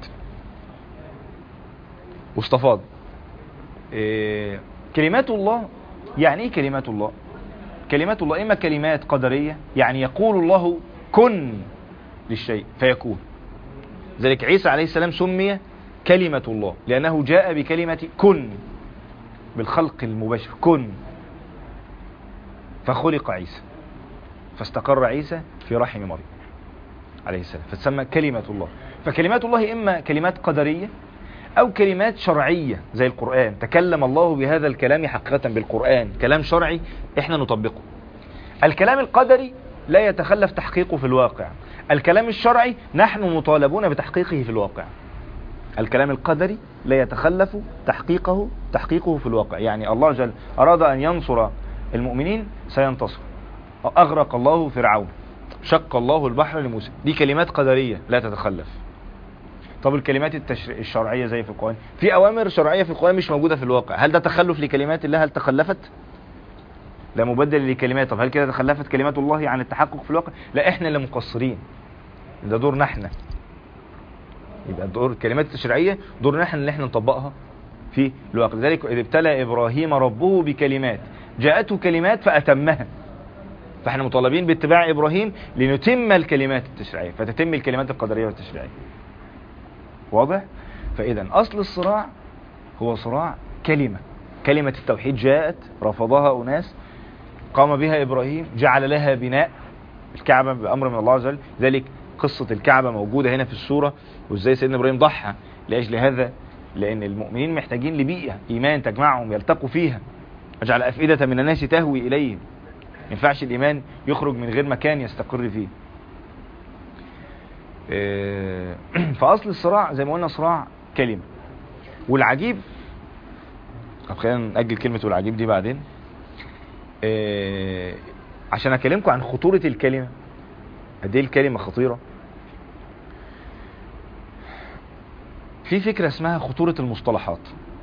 Speaker 1: واستفاض إيه كلمات الله يعني ايه كلمات الله كلمات الله اما كلمات قدرية يعني يقول الله كن للشيء فيكون ذلك عيسى عليه السلام سمي كلمة الله لأنه جاء بكلمة كن بالخلق المباشر كن فخلق عيسى فاستقر عيسى في رحم مريم عليه السلام فتسمى كلمة الله فكلمات الله إما كلمات قدرية أو كلمات شرعية زي القرآن تكلم الله بهذا الكلام حقيقة بالقرآن كلام شرعي إحنا نطبقه الكلام القدري لا يتخلف تحقيقه في الواقع الكلام الشرعي نحن مطالبون بتحقيقه في الواقع الكلام القدري لا يتخلف تحقيقه تحقيقه في الواقع يعني الله جل أراد أن ينصر المؤمنين سينتصر أغرق الله فرعون شق الله البحر لموسى دي كلمات قدرية لا تتخلف طب الكلمات التشريع الشرعية زي في القرآن في أوامر شرعية في القرآن مش موجودة في الواقع هل ده تخلف لكلمات الله هل تخلفت لا مبدل لكلمات طب هل كده تخلفت كلمات الله عن التحقق في الواقع لا احنا اللي مقصرين ده دورنا احنا يبقى دور الكلمات التشريعية دورنا احنا اللي احنا نطبقها في الواقع لذلك إذ ابتلى إبراهيم ربه بكلمات جاءته كلمات فأتمها فاحنا مطالبين باتباع إبراهيم لنتم الكلمات التشريعية فتتم الكلمات القدرية والتشريعية واضح؟ فإذا أصل الصراع هو صراع كلمة كلمة التوحيد جاءت رفضها أناس قام بها إبراهيم جعل لها بناء الكعبة بأمر من الله عز وجل ذلك قصة الكعبة موجودة هنا في السورة وازاي سيدنا إبراهيم ضحى لأجل هذا لأن المؤمنين محتاجين لبيئة إيمان تجمعهم يلتقوا فيها اجعل أفئدة من الناس تهوي إليهم ما ينفعش الإيمان يخرج من غير مكان يستقر فيه فأصل الصراع زي ما قلنا صراع كلمة والعجيب طب خلينا نأجل كلمة والعجيب دي بعدين عشان أكلمكم عن خطورة الكلمة قد ايه الكلمة خطيرة في فكرة اسمها خطورة المصطلحات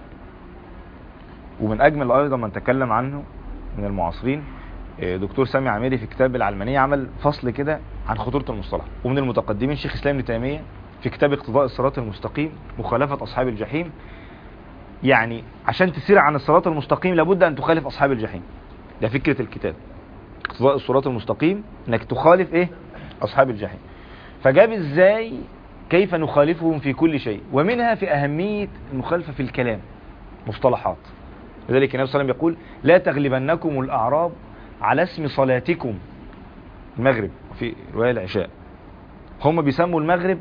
Speaker 1: ومن أجمل أيضا من تكلم عنه من المعاصرين دكتور سامي عميري في كتاب العلمانية عمل فصل كده عن خطورة المصطلح ومن المتقدمين شيخ اسلام ابن تيمية في كتاب اقتضاء الصراط المستقيم مخالفة أصحاب الجحيم يعني عشان تسير عن الصراط المستقيم لابد أن تخالف أصحاب الجحيم ده فكرة الكتاب اقتضاء الصراط المستقيم انك تخالف ايه اصحاب الجحيم فجاب ازاي كيف نخالفهم في كل شيء ومنها في اهمية المخالفة في الكلام مصطلحات لذلك النبي صلى الله عليه وسلم يقول لا تغلبنكم الاعراب على اسم صلاتكم المغرب في رواية العشاء هم بيسموا المغرب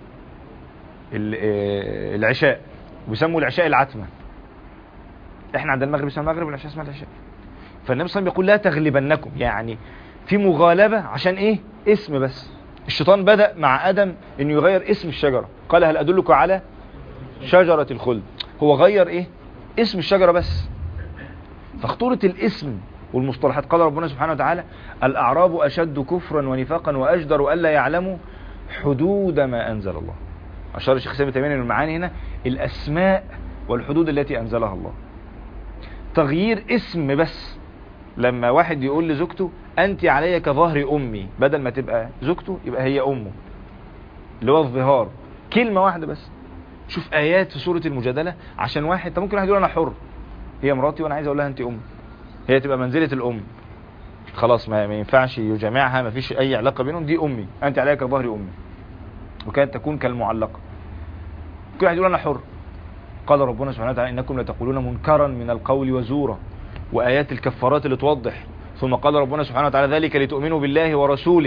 Speaker 1: العشاء وبيسموا العشاء العتمة احنا عندنا المغرب اسمها المغرب والعشاء اسمها العشاء فالنبي صلى الله عليه وسلم يقول لا تغلبنكم يعني في مغالبة عشان ايه اسم بس الشيطان بدأ مع ادم انه يغير اسم الشجرة قال هل ادلك على شجرة الخلد هو غير ايه اسم الشجرة بس فخطورة الاسم والمصطلحات قال ربنا سبحانه وتعالى الاعراب اشد كفرا ونفاقا واجدر الا يعلموا حدود ما انزل الله اشار الشيخ سامي تيميه المعاني هنا الاسماء والحدود التي انزلها الله تغيير اسم بس لما واحد يقول لزوجته انت علي كظهر امي بدل ما تبقى زوجته يبقى هي امه اللي هو الظهار كلمة واحدة بس شوف ايات في سوره المجادله عشان واحد طب ممكن واحد يقول انا حر هي مراتي وانا عايز اقول لها انت ام هي تبقى منزله الام خلاص ما, ما ينفعش يجامعها ما فيش اي علاقه بينهم دي امي انت عليك كظهر امي وكانت تكون كالمعلقه كل واحد يقول انا حر قال ربنا سبحانه وتعالى انكم لتقولون منكرا من القول وزورا وايات الكفارات اللي توضح ثم قال ربنا سبحانه وتعالى ذلك لتؤمنوا بالله ورسوله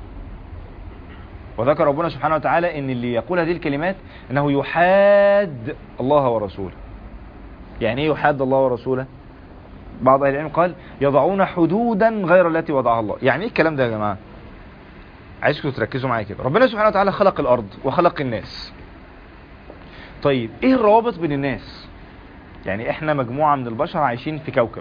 Speaker 1: وذكر ربنا سبحانه وتعالى ان اللي يقول هذه الكلمات انه يحاد الله ورسوله يعني ايه يحاد الله ورسوله بعض اهل العلم قال يضعون حدودا غير التي وضعها الله يعني ايه الكلام ده يا جماعه عايزكم تركزوا معايا كده ربنا سبحانه وتعالى خلق الارض وخلق الناس طيب ايه الروابط بين الناس يعني احنا مجموعه من البشر عايشين في كوكب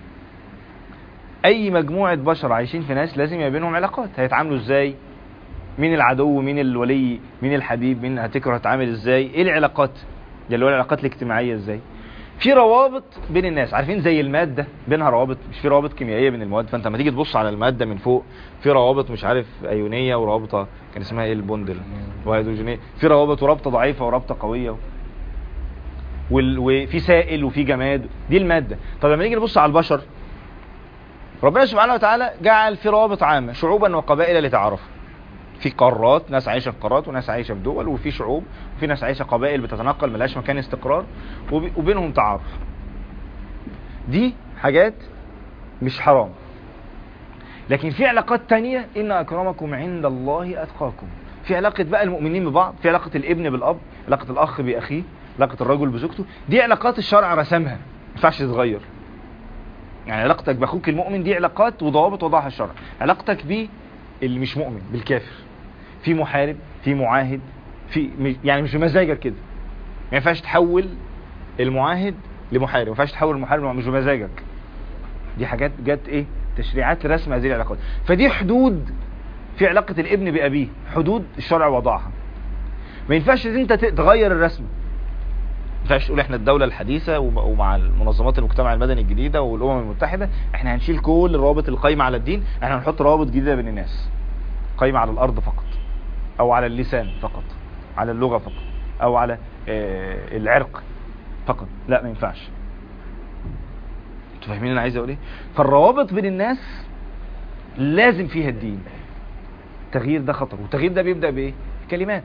Speaker 1: اي مجموعه بشر عايشين في ناس لازم يبقى بينهم علاقات هيتعاملوا ازاي مين العدو مين الولي مين الحبيب مين هتكره تتعامل ازاي ايه العلاقات اللي هو العلاقات الاجتماعيه ازاي في روابط بين الناس عارفين زي الماده بينها روابط مش في روابط كيميائيه بين المواد فانت لما تيجي تبص على الماده من فوق في روابط مش عارف ايونيه ورابطه كان اسمها ايه البوندل وهيدروجينيه في روابط ورابطه ضعيفه ورابطه قويه وال... وفي سائل وفي جماد دي الماده طب لما نيجي نبص على البشر ربنا سبحانه وتعالى جعل في روابط عامه شعوبا وقبائل لتعارفوا في قارات ناس عايشه في قارات وناس عايشه في دول وفي شعوب وفي ناس عايشه قبائل بتتنقل ملهاش مكان استقرار وب- وبينهم تعارف دي حاجات مش حرام لكن في علاقات تانية ان اكرمكم عند الله اتقاكم في علاقة بقى المؤمنين ببعض في علاقة الابن بالاب علاقة الاخ باخيه علاقة الرجل بزوجته دي علاقات الشرع رسمها ما ينفعش تتغير يعني علاقتك باخوك المؤمن دي علاقات وضوابط وضعها الشرع علاقتك بيه اللي مش مؤمن بالكافر في محارب في معاهد في مش- يعني مش بمزاجك كده ما ينفعش تحول المعاهد لمحارب ما ينفعش تحول المحارب لمعاهد، مش بمزاجك دي حاجات جت ايه تشريعات رسم هذه العلاقات فدي حدود في علاقة الابن بأبيه حدود الشرع وضعها ما ينفعش ان انت ت- تغير الرسم ما ينفعش تقول احنا الدولة الحديثة وم- ومع المنظمات المجتمع المدني الجديدة والأمم المتحدة احنا هنشيل كل الروابط القايمة على الدين احنا هنحط روابط جديدة بين الناس قايمة على الأرض فقط أو على اللسان فقط على اللغة فقط أو على آه، العرق فقط لا ما ينفعش انتوا فاهمين انا عايز اقول ايه فالروابط بين الناس لازم فيها الدين التغيير ده خطر والتغيير ده بيبدأ بايه كلمات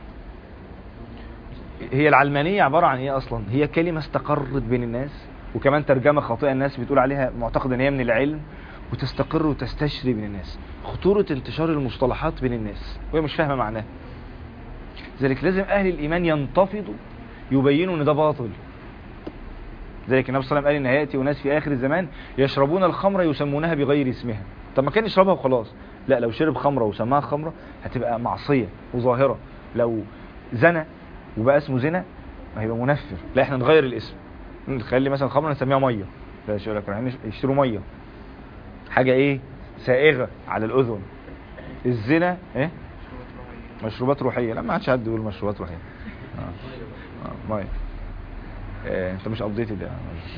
Speaker 1: هي العلمانية عبارة عن ايه اصلا هي كلمة استقرت بين الناس وكمان ترجمة خاطئة الناس بتقول عليها معتقد ان هي من العلم وتستقر وتستشري بين الناس خطورة انتشار المصطلحات بين الناس وهي مش فاهمة معناها لذلك لازم اهل الايمان ينتفضوا يبينوا ان ده باطل ذلك النبي صلى الله عليه وسلم قال ان هياتي اناس في اخر الزمان يشربون الخمر يسمونها بغير اسمها طب ما كان يشربها وخلاص لا لو شرب خمره وسماها خمره هتبقى معصيه وظاهره لو زنى وبقى اسمه زنا هيبقى منفر لا احنا نغير الاسم نخلي مثلا خمره نسميها ميه لا يقول لك رايحين يشتروا ميه حاجه ايه سائغه على الاذن الزنا ايه مشروبات روحيه لا ما عادش حد يقول مشروبات روحيه اه اه ميه آه، انت مش قضيتي ده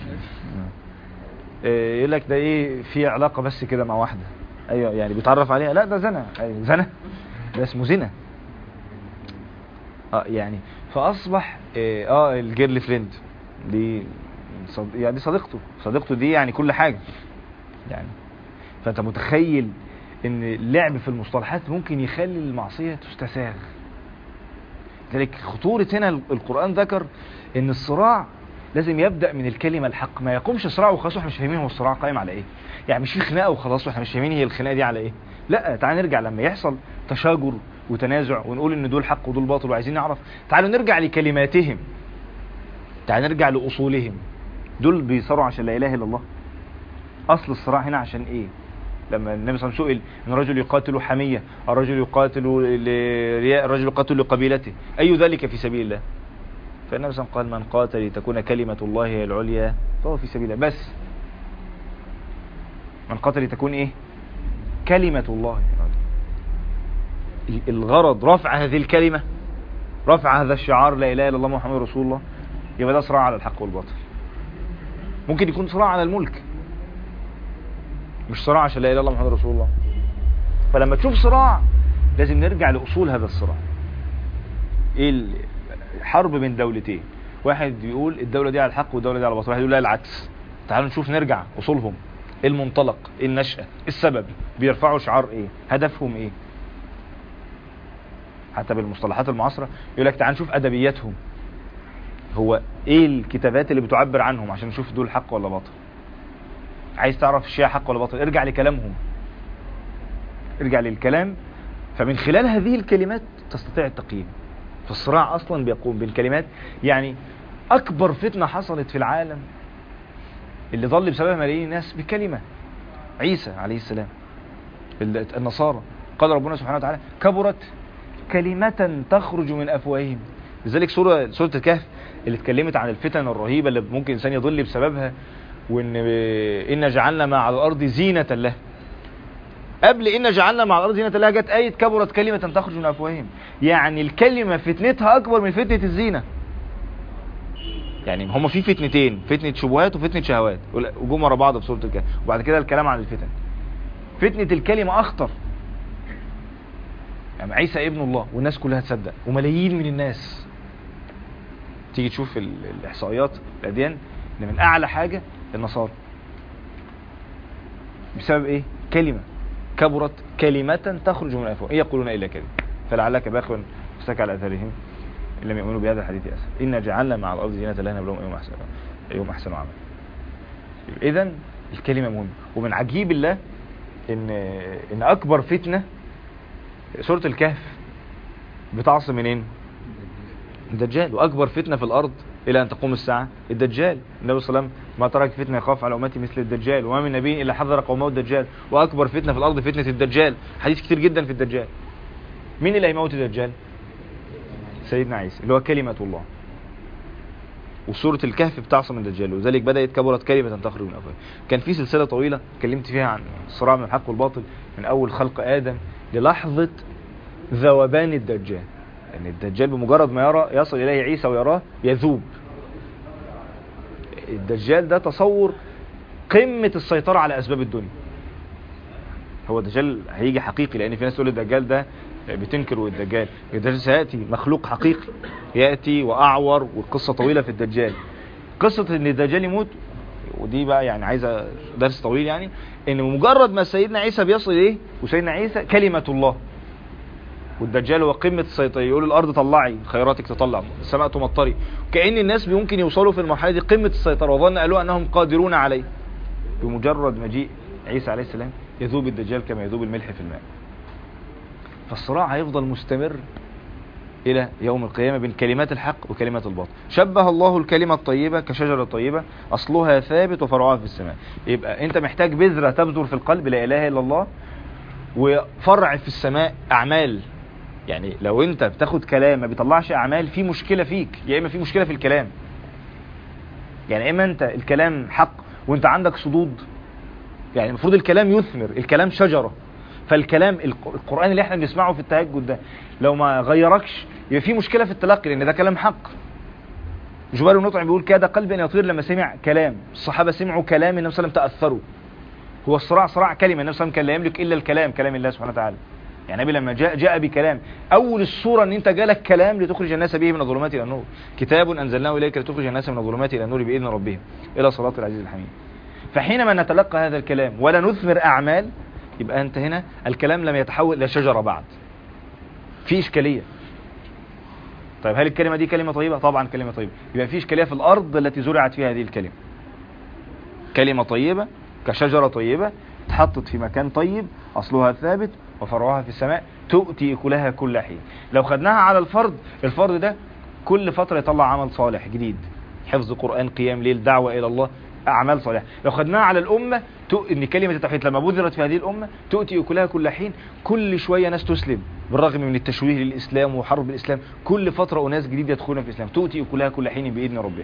Speaker 1: آه، يقول لك ده ايه في علاقه بس كده مع واحده ايوه يعني بيتعرف عليها لا ده زنا أيوة زنا ده اسمه زنا اه يعني فاصبح اه, آه الجيرل فريند دي صد... يعني دي صديقته صديقته دي يعني كل حاجه يعني فانت متخيل ان اللعب في المصطلحات ممكن يخلي المعصيه تستساغ لذلك خطورة هنا القرآن ذكر ان الصراع لازم يبدأ من الكلمة الحق ما يقومش صراع وخلاص واحنا مش فاهمين هو الصراع قائم على ايه يعني مش في خناقة وخلاص واحنا مش فاهمين هي الخناقة دي على ايه لا تعال نرجع لما يحصل تشاجر وتنازع ونقول ان دول حق ودول باطل وعايزين نعرف تعالوا نرجع لكلماتهم تعال نرجع لأصولهم دول بيصاروا عشان لا إله إلا الله أصل الصراع هنا عشان إيه لما النبي صلى الله عليه وسلم سئل ان الرجل يقاتل حمية الرجل يقاتل لرياء الرجل يقاتل لقبيلته أي ذلك في سبيل الله فالنبي صلى الله عليه وسلم قال من قاتل لتكون كلمة الله هي العليا فهو في سبيل الله بس من قاتل لتكون ايه كلمة الله هي العليا الغرض رفع هذه الكلمة رفع هذا الشعار لا إله إلا الله محمد رسول الله يبقى ده صراع على الحق والباطل ممكن يكون صراع على الملك مش صراع عشان لا اله الا الله محمد رسول الله فلما تشوف صراع لازم نرجع لاصول هذا الصراع ايه حرب بين دولتين واحد بيقول الدولة دي على الحق والدولة دي على الباطل واحد يقول لا العكس تعالوا نشوف نرجع اصولهم ايه المنطلق ايه النشأة ايه السبب بيرفعوا شعار ايه هدفهم ايه حتى بالمصطلحات المعاصرة يقول لك تعال نشوف ادبياتهم هو ايه الكتابات اللي بتعبر عنهم عشان نشوف دول حق ولا باطل عايز تعرف الشيعة حق ولا باطل ارجع لكلامهم ارجع للكلام فمن خلال هذه الكلمات تستطيع التقييم فالصراع اصلا بيقوم بين كلمات يعني اكبر فتنة حصلت في العالم اللي ضل بسببها ملايين الناس بكلمة عيسى عليه السلام النصارى قال ربنا سبحانه وتعالى كبرت كلمة تخرج من أفواههم لذلك سورة, سورة الكهف اللي اتكلمت عن الفتن الرهيبة اللي ممكن إنسان يضل بسببها وإن إن جعلنا ما على الأرض زينة له قبل إن جعلنا مع الأرض زينة لها جت آية كبرت كلمة تخرج من أفواههم يعني الكلمة فتنتها أكبر من فتنة الزينة يعني هما في فتنتين فتنة شبهات وفتنة شهوات وجم ورا بعض في سورة الكهف وبعد كده الكلام عن الفتن فتنة الكلمة أخطر يعني عيسى ابن الله والناس كلها تصدق وملايين من الناس تيجي تشوف الإحصائيات الأديان ان من أعلى حاجة النصارى بسبب إيه؟ كلمة كبرت كلمة تخرج من أفواه إيه يقولون إلا كذب فلعلك باخ نفسك على أثارهم إن لم يؤمنوا بهذا الحديث أسف إن جعلنا مع الأرض زينة لها نبلهم أيهم أحسن أيهم أحسن عمل إذا الكلمة مهمة ومن عجيب الله إن إن أكبر فتنة سورة الكهف بتعصم منين؟ الدجال وأكبر فتنة في الأرض إلى أن تقوم الساعة الدجال النبي صلى الله عليه وسلم ما ترك فتنة يخاف على أمتي مثل الدجال وما من نبي إلا حذر قومه الدجال وأكبر فتنة في الأرض فتنة الدجال حديث كتير جدا في الدجال مين اللي هيموت الدجال سيدنا عيسى اللي هو كلمة الله وسورة الكهف بتعصم الدجال وذلك بدأت كبرت كلمة تخرج من أفواه كان في سلسلة طويلة اتكلمت فيها عن الصراع بين الحق والباطل من أول خلق آدم للحظة ذوبان الدجال يعني الدجال بمجرد ما يرى يصل إليه عيسى ويراه يذوب الدجال ده تصور قمة السيطرة على أسباب الدنيا هو الدجال هيجي حقيقي لأن في ناس تقول الدجال ده بتنكر الدجال الدجال سيأتي مخلوق حقيقي يأتي وأعور والقصة طويلة في الدجال قصة ان الدجال يموت ودي بقى يعني عايزة درس طويل يعني ان مجرد ما سيدنا عيسى بيصل ايه وسيدنا عيسى كلمة الله والدجال هو قمة السيطرة يقول الأرض طلعي خيراتك تطلع السماء تمطري كأن الناس ممكن يوصلوا في المرحلة دي قمة السيطرة وظن قالوا أنهم قادرون عليه بمجرد مجيء عيسى عليه السلام يذوب الدجال كما يذوب الملح في الماء فالصراع هيفضل مستمر إلى يوم القيامة بين كلمات الحق وكلمات الباطل شبه الله الكلمة الطيبة كشجرة طيبة أصلها ثابت وفرعها في السماء يبقى أنت محتاج بذرة تبذر في القلب لا إله إلا الله وفرع في السماء أعمال يعني لو انت بتاخد كلام ما بيطلعش اعمال في مشكلة فيك يا اما في مشكلة في الكلام يعني اما انت الكلام حق وانت عندك صدود يعني المفروض الكلام يثمر الكلام شجرة فالكلام القرآن اللي احنا بنسمعه في التهجد ده لو ما غيركش يبقى في مشكلة في التلقي لان ده كلام حق جبال بن بيقول كاد قلبي ان يطير لما سمع كلام الصحابة سمعوا كلام النبي صلى الله عليه وسلم تأثروا هو الصراع صراع كلمة النبي صلى الله عليه وسلم كان لا يملك الا الكلام كلام الله سبحانه وتعالى يعني النبي لما جاء جاء بكلام اول الصوره ان انت جالك كلام لتخرج الناس به من الظلمات الى النور كتاب انزلناه اليك لتخرج الناس من الظلمات الى النور باذن ربهم الى صراط العزيز الحميد فحينما نتلقى هذا الكلام ولا نثمر اعمال يبقى انت هنا الكلام لم يتحول الى شجره بعد في اشكاليه طيب هل الكلمه دي كلمه طيبه طبعا كلمه طيبه يبقى في اشكاليه في الارض التي زرعت فيها هذه الكلمه كلمه طيبه كشجره طيبه اتحطت في مكان طيب اصلها ثابت وفرعها في السماء تؤتي أكلها كل حين لو خدناها على الفرد الفرد ده كل فترة يطلع عمل صالح جديد حفظ قرآن قيام ليل دعوة إلى الله أعمال صالحة لو خدناها على الأمة إن كلمة التوحيد لما بذرت في هذه الأمة تؤتي أكلها كل حين كل شوية ناس تسلم بالرغم من التشويه للإسلام وحرب الإسلام كل فترة أناس جديد يدخلون في الإسلام تؤتي أكلها كل حين بإذن ربها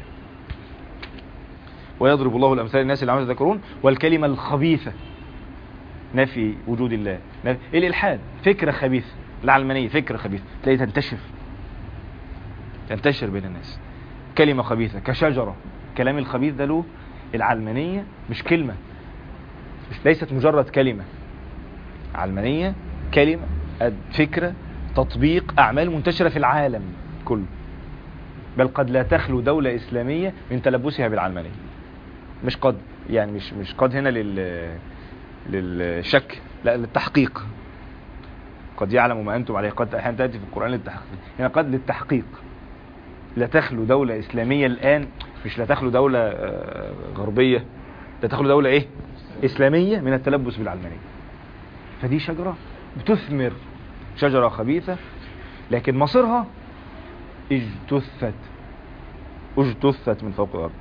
Speaker 1: ويضرب الله الأمثال للناس اللي عملوا يذكرون والكلمة الخبيثة نفي وجود الله نفي الالحاد فكره خبيثه العلمانيه فكره خبيثه تلاقي تنتشر تنتشر بين الناس كلمه خبيثه كشجره كلام الخبيث ده له العلمانيه مش كلمه ليست مجرد كلمه علمانيه كلمه فكره تطبيق اعمال منتشره في العالم كله بل قد لا تخلو دولة إسلامية من تلبسها بالعلمانية مش قد يعني مش مش قد هنا لل للشك لا للتحقيق قد يعلم ما أنتم عليه قد أحيانا تأتي في القرآن للتحقيق هنا قد للتحقيق لا تخلو دولة إسلامية الآن مش لا تخلو دولة آه، غربية لا تخلو دولة إيه إسلامية من التلبس بالعلمانية فدي شجرة بتثمر شجرة خبيثة لكن مصيرها اجتثت اجتثت من فوق الأرض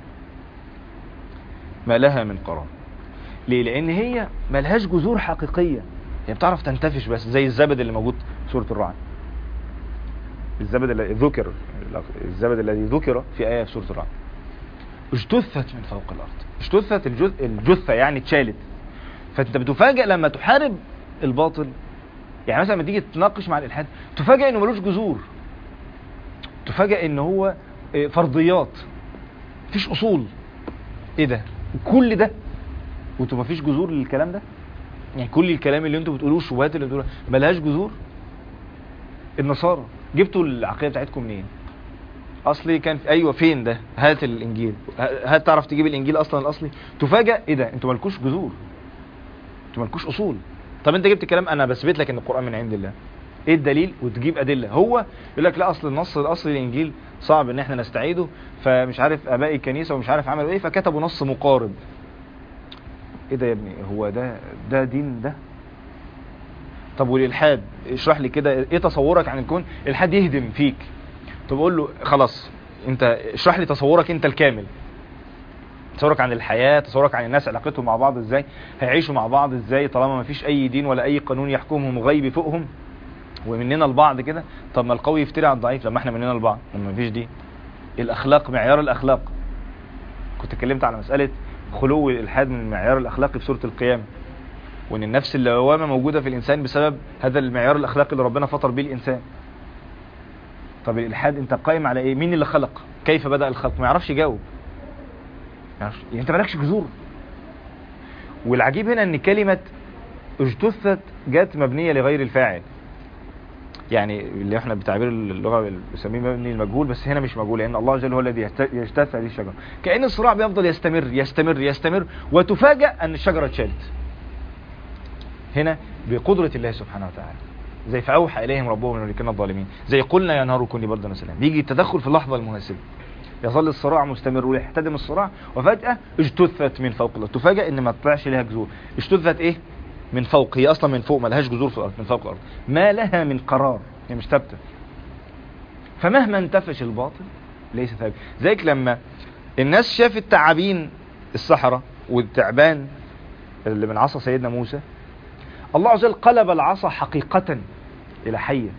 Speaker 1: ما لها من قرار ليه لأن هي ملهاش جذور حقيقية هي بتعرف تنتفش بس زي الزبد اللي موجود في سورة الرعد الزبد الذي ذكر الزبد الذي ذكر في آية في سورة الرعد اجتثت من فوق الأرض اجتثت الجث- الجثة يعني اتشالت فانت بتفاجئ لما تحارب الباطل يعني مثلا لما تيجي تناقش مع الالحاد تفاجئ انه ملوش جذور تفاجئ ان هو آه، فرضيات مفيش اصول ايه ده كل ده وانتوا مفيش جذور للكلام ده يعني كل الكلام اللي انتوا بتقولوه الشبهات اللي بتقولوها ملهاش جذور النصارى جبتوا العقيده بتاعتكم منين اصلي كان في ايوه فين ده هات الانجيل ه- هات تعرف تجيب الانجيل اصلا الاصلي تفاجئ ايه ده انتوا مالكوش جذور انتوا مالكوش اصول طب انت جبت كلام انا بثبت لك ان القران من عند الله ايه الدليل وتجيب ادله هو يقول لك لا اصل النص الاصلي الانجيل صعب ان احنا نستعيده فمش عارف اباء الكنيسه ومش عارف عملوا ايه فكتبوا نص مقارب ايه ده يا ابني هو ده ده دين ده طب والالحاد اشرح لي كده ايه تصورك عن الكون الالحاد يهدم فيك طب اقول له خلاص انت اشرح لي تصورك انت الكامل تصورك عن الحياة تصورك عن الناس علاقتهم مع بعض ازاي هيعيشوا مع بعض ازاي طالما ما فيش اي دين ولا اي قانون يحكمهم غيب فوقهم ومننا البعض كده طب ما القوي يفتري على الضعيف لما احنا مننا البعض لما ما فيش دين الاخلاق معيار الاخلاق كنت اتكلمت على مسألة خلو الالحاد من المعيار الاخلاقي في سورة القيامة وان النفس اللوامة موجودة في الانسان بسبب هذا المعيار الاخلاقي اللي ربنا فطر به الانسان طب الالحاد انت قائم على ايه مين اللي خلق كيف بدأ الخلق ما يعرفش يجاوب ما يعرفش. يعني انت مالكش جذور والعجيب هنا ان كلمة اجتثت جت مبنية لغير الفاعل يعني اللي احنا بتعبير اللغة اللي بنسميه مبني المجهول بس هنا مش مجهول لان الله عز وجل هو الذي يست- يجتث هذه الشجرة كأن الصراع بيفضل يستمر يستمر يستمر وتفاجأ ان الشجرة اتشالت هنا بقدرة الله سبحانه وتعالى زي فأوحى إليهم ربهم من كنا الظالمين زي قلنا يا نار كوني بردا وسلام بيجي التدخل في اللحظة المناسبة يظل الصراع مستمر ويحتدم الصراع وفجأة اجتثت من فوق الأرض تفاجأ ان ما طلعش لها جذور اجتثت ايه من فوق هي اصلا من فوق ما لهاش جذور في الارض من فوق الارض ما لها من قرار هي مش ثابته فمهما انتفش الباطل ليس ثابت زيك لما الناس شافت تعابين الصحراء والتعبان اللي من عصا سيدنا موسى الله عز وجل قلب العصا حقيقة إلى حية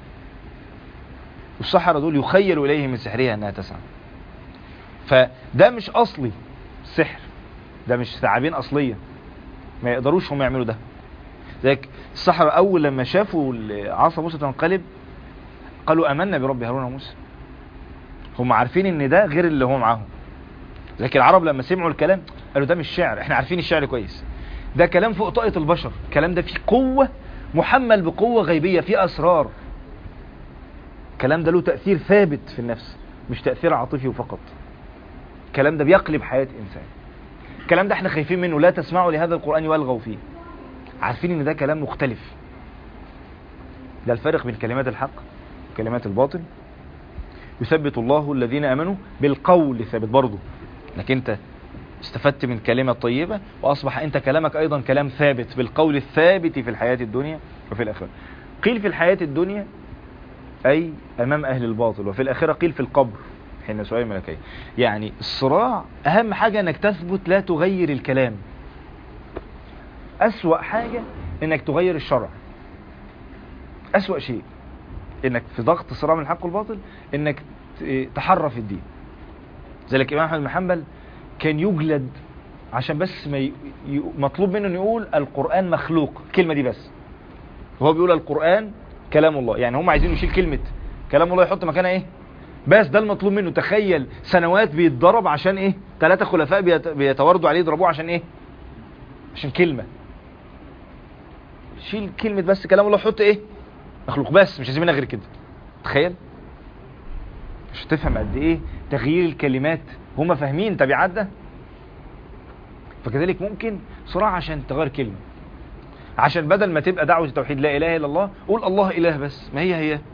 Speaker 1: والسحرة دول يخيل إليه من سحرها أنها تسعى فده مش أصلي سحر ده مش ثعابين أصلية ما يقدروش هم يعملوا ده ذلك السحرة أول لما شافوا عصا موسى تنقلب قالوا أمنا برب هارون وموسى هم عارفين ان ده غير اللي هو معاهم لكن العرب لما سمعوا الكلام قالوا ده مش شعر احنا عارفين الشعر كويس ده كلام فوق طاقة البشر الكلام ده فيه قوة محمل بقوة غيبية فيه أسرار الكلام ده له تأثير ثابت في النفس مش تأثير عاطفي فقط الكلام ده بيقلب حياة إنسان الكلام ده احنا خايفين منه لا تسمعوا لهذا القرآن والغوا فيه عارفين ان ده كلام مختلف ده الفرق بين كلمات الحق وكلمات الباطل يثبت الله الذين امنوا بالقول ثابت برضه انك انت استفدت من كلمة طيبة واصبح انت كلامك ايضا كلام ثابت بالقول الثابت في الحياة الدنيا وفي الاخرة قيل في الحياة الدنيا اي امام اهل الباطل وفي الاخرة قيل في القبر حين سؤال ملكي يعني الصراع اهم حاجة انك تثبت لا تغير الكلام اسوأ حاجة انك تغير الشرع اسوأ شيء انك في ضغط صراع من الحق والباطل انك تحرف الدين زي لك امام احمد بن حنبل كان يجلد عشان بس ما ي... ي... مطلوب منه انه يقول القرآن مخلوق الكلمة دي بس وهو بيقول القرآن كلام الله يعني هم عايزين يشيل كلمة كلام الله يحط مكانها ايه بس ده المطلوب منه تخيل سنوات بيتضرب عشان ايه ثلاثة خلفاء بيت... بيتواردوا عليه يضربوه عشان ايه عشان كلمة شيل كلمة بس كلام الله حط ايه مخلوق بس مش عايزين منها غير كده تخيل مش تفهم قد ايه تغيير الكلمات هم فاهمين تبعات ده فكذلك ممكن صراع عشان تغير كلمة عشان بدل ما تبقى دعوة التوحيد لا اله الا الله قول الله اله بس ما هي هي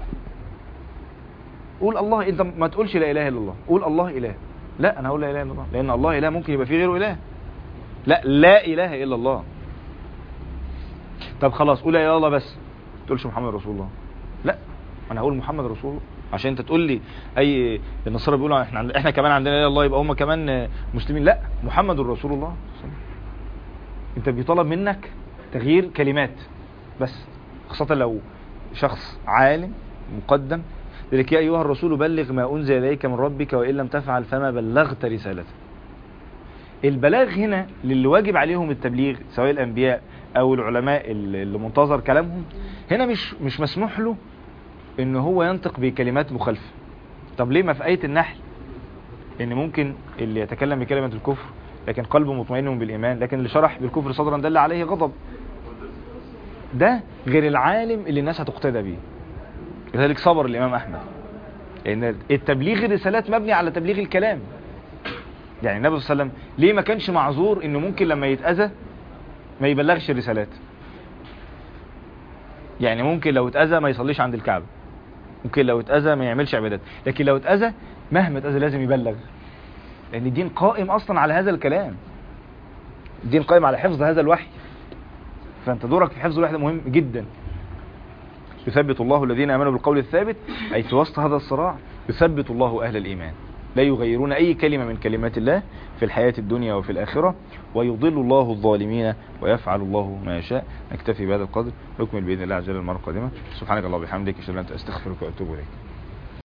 Speaker 1: قول الله انت ما تقولش لا اله الا الله قول الله اله لا انا هقول لا اله الا الله لان الله اله ممكن يبقى فيه غيره اله لا لا اله الا الله طب خلاص قول لا اله الا الله بس ما تقولش محمد رسول الله لا انا هقول محمد رسول الله عشان انت تقول لي اي النصارى بيقولوا احنا عند... احنا كمان عندنا لا اله الا الله يبقى هم كمان مسلمين لا محمد رسول الله انت بيطلب منك تغيير كلمات بس خاصة لو شخص عالم مقدم ذلك يا أيها الرسول بلغ ما أنزل إليك من ربك وإن لم تفعل فما بلغت رسالته البلاغ هنا للي واجب عليهم التبليغ سواء الأنبياء أو العلماء اللي منتظر كلامهم هنا مش مش مسموح له ان هو ينطق بكلمات مخالفة طب ليه ما في آية النحل ان ممكن اللي يتكلم بكلمة الكفر لكن قلبه مطمئن بالإيمان لكن اللي شرح بالكفر صدرا دل عليه غضب ده غير العالم اللي الناس هتقتدى بيه لذلك صبر الإمام أحمد لأن التبليغ الرسالات مبني على تبليغ الكلام يعني النبي صلى الله عليه وسلم ليه ما كانش معذور انه ممكن لما يتأذى ما يبلغش الرسالات يعني ممكن لو اتأذى ما يصليش عند الكعبة ممكن لو اتأذى ما يعملش عبادات لكن لو اتأذى مهما اتأذى لازم يبلغ لأن الدين قائم أصلا على هذا الكلام الدين قائم على حفظ هذا الوحي فأنت دورك في حفظ الوحي ده مهم جدا يثبت الله الذين آمنوا بالقول الثابت أي في وسط هذا الصراع يثبت الله أهل الإيمان لا يغيرون أي كلمة من كلمات الله في الحياة الدنيا وفي الآخرة ويضل الله الظالمين ويفعل الله ما يشاء نكتفي بهذا القدر نكمل بإذن الله عز وجل المرة القادمة سبحانك الله وبحمدك أشهد أن لا إله إلا أنت أستغفرك وأتوب إليك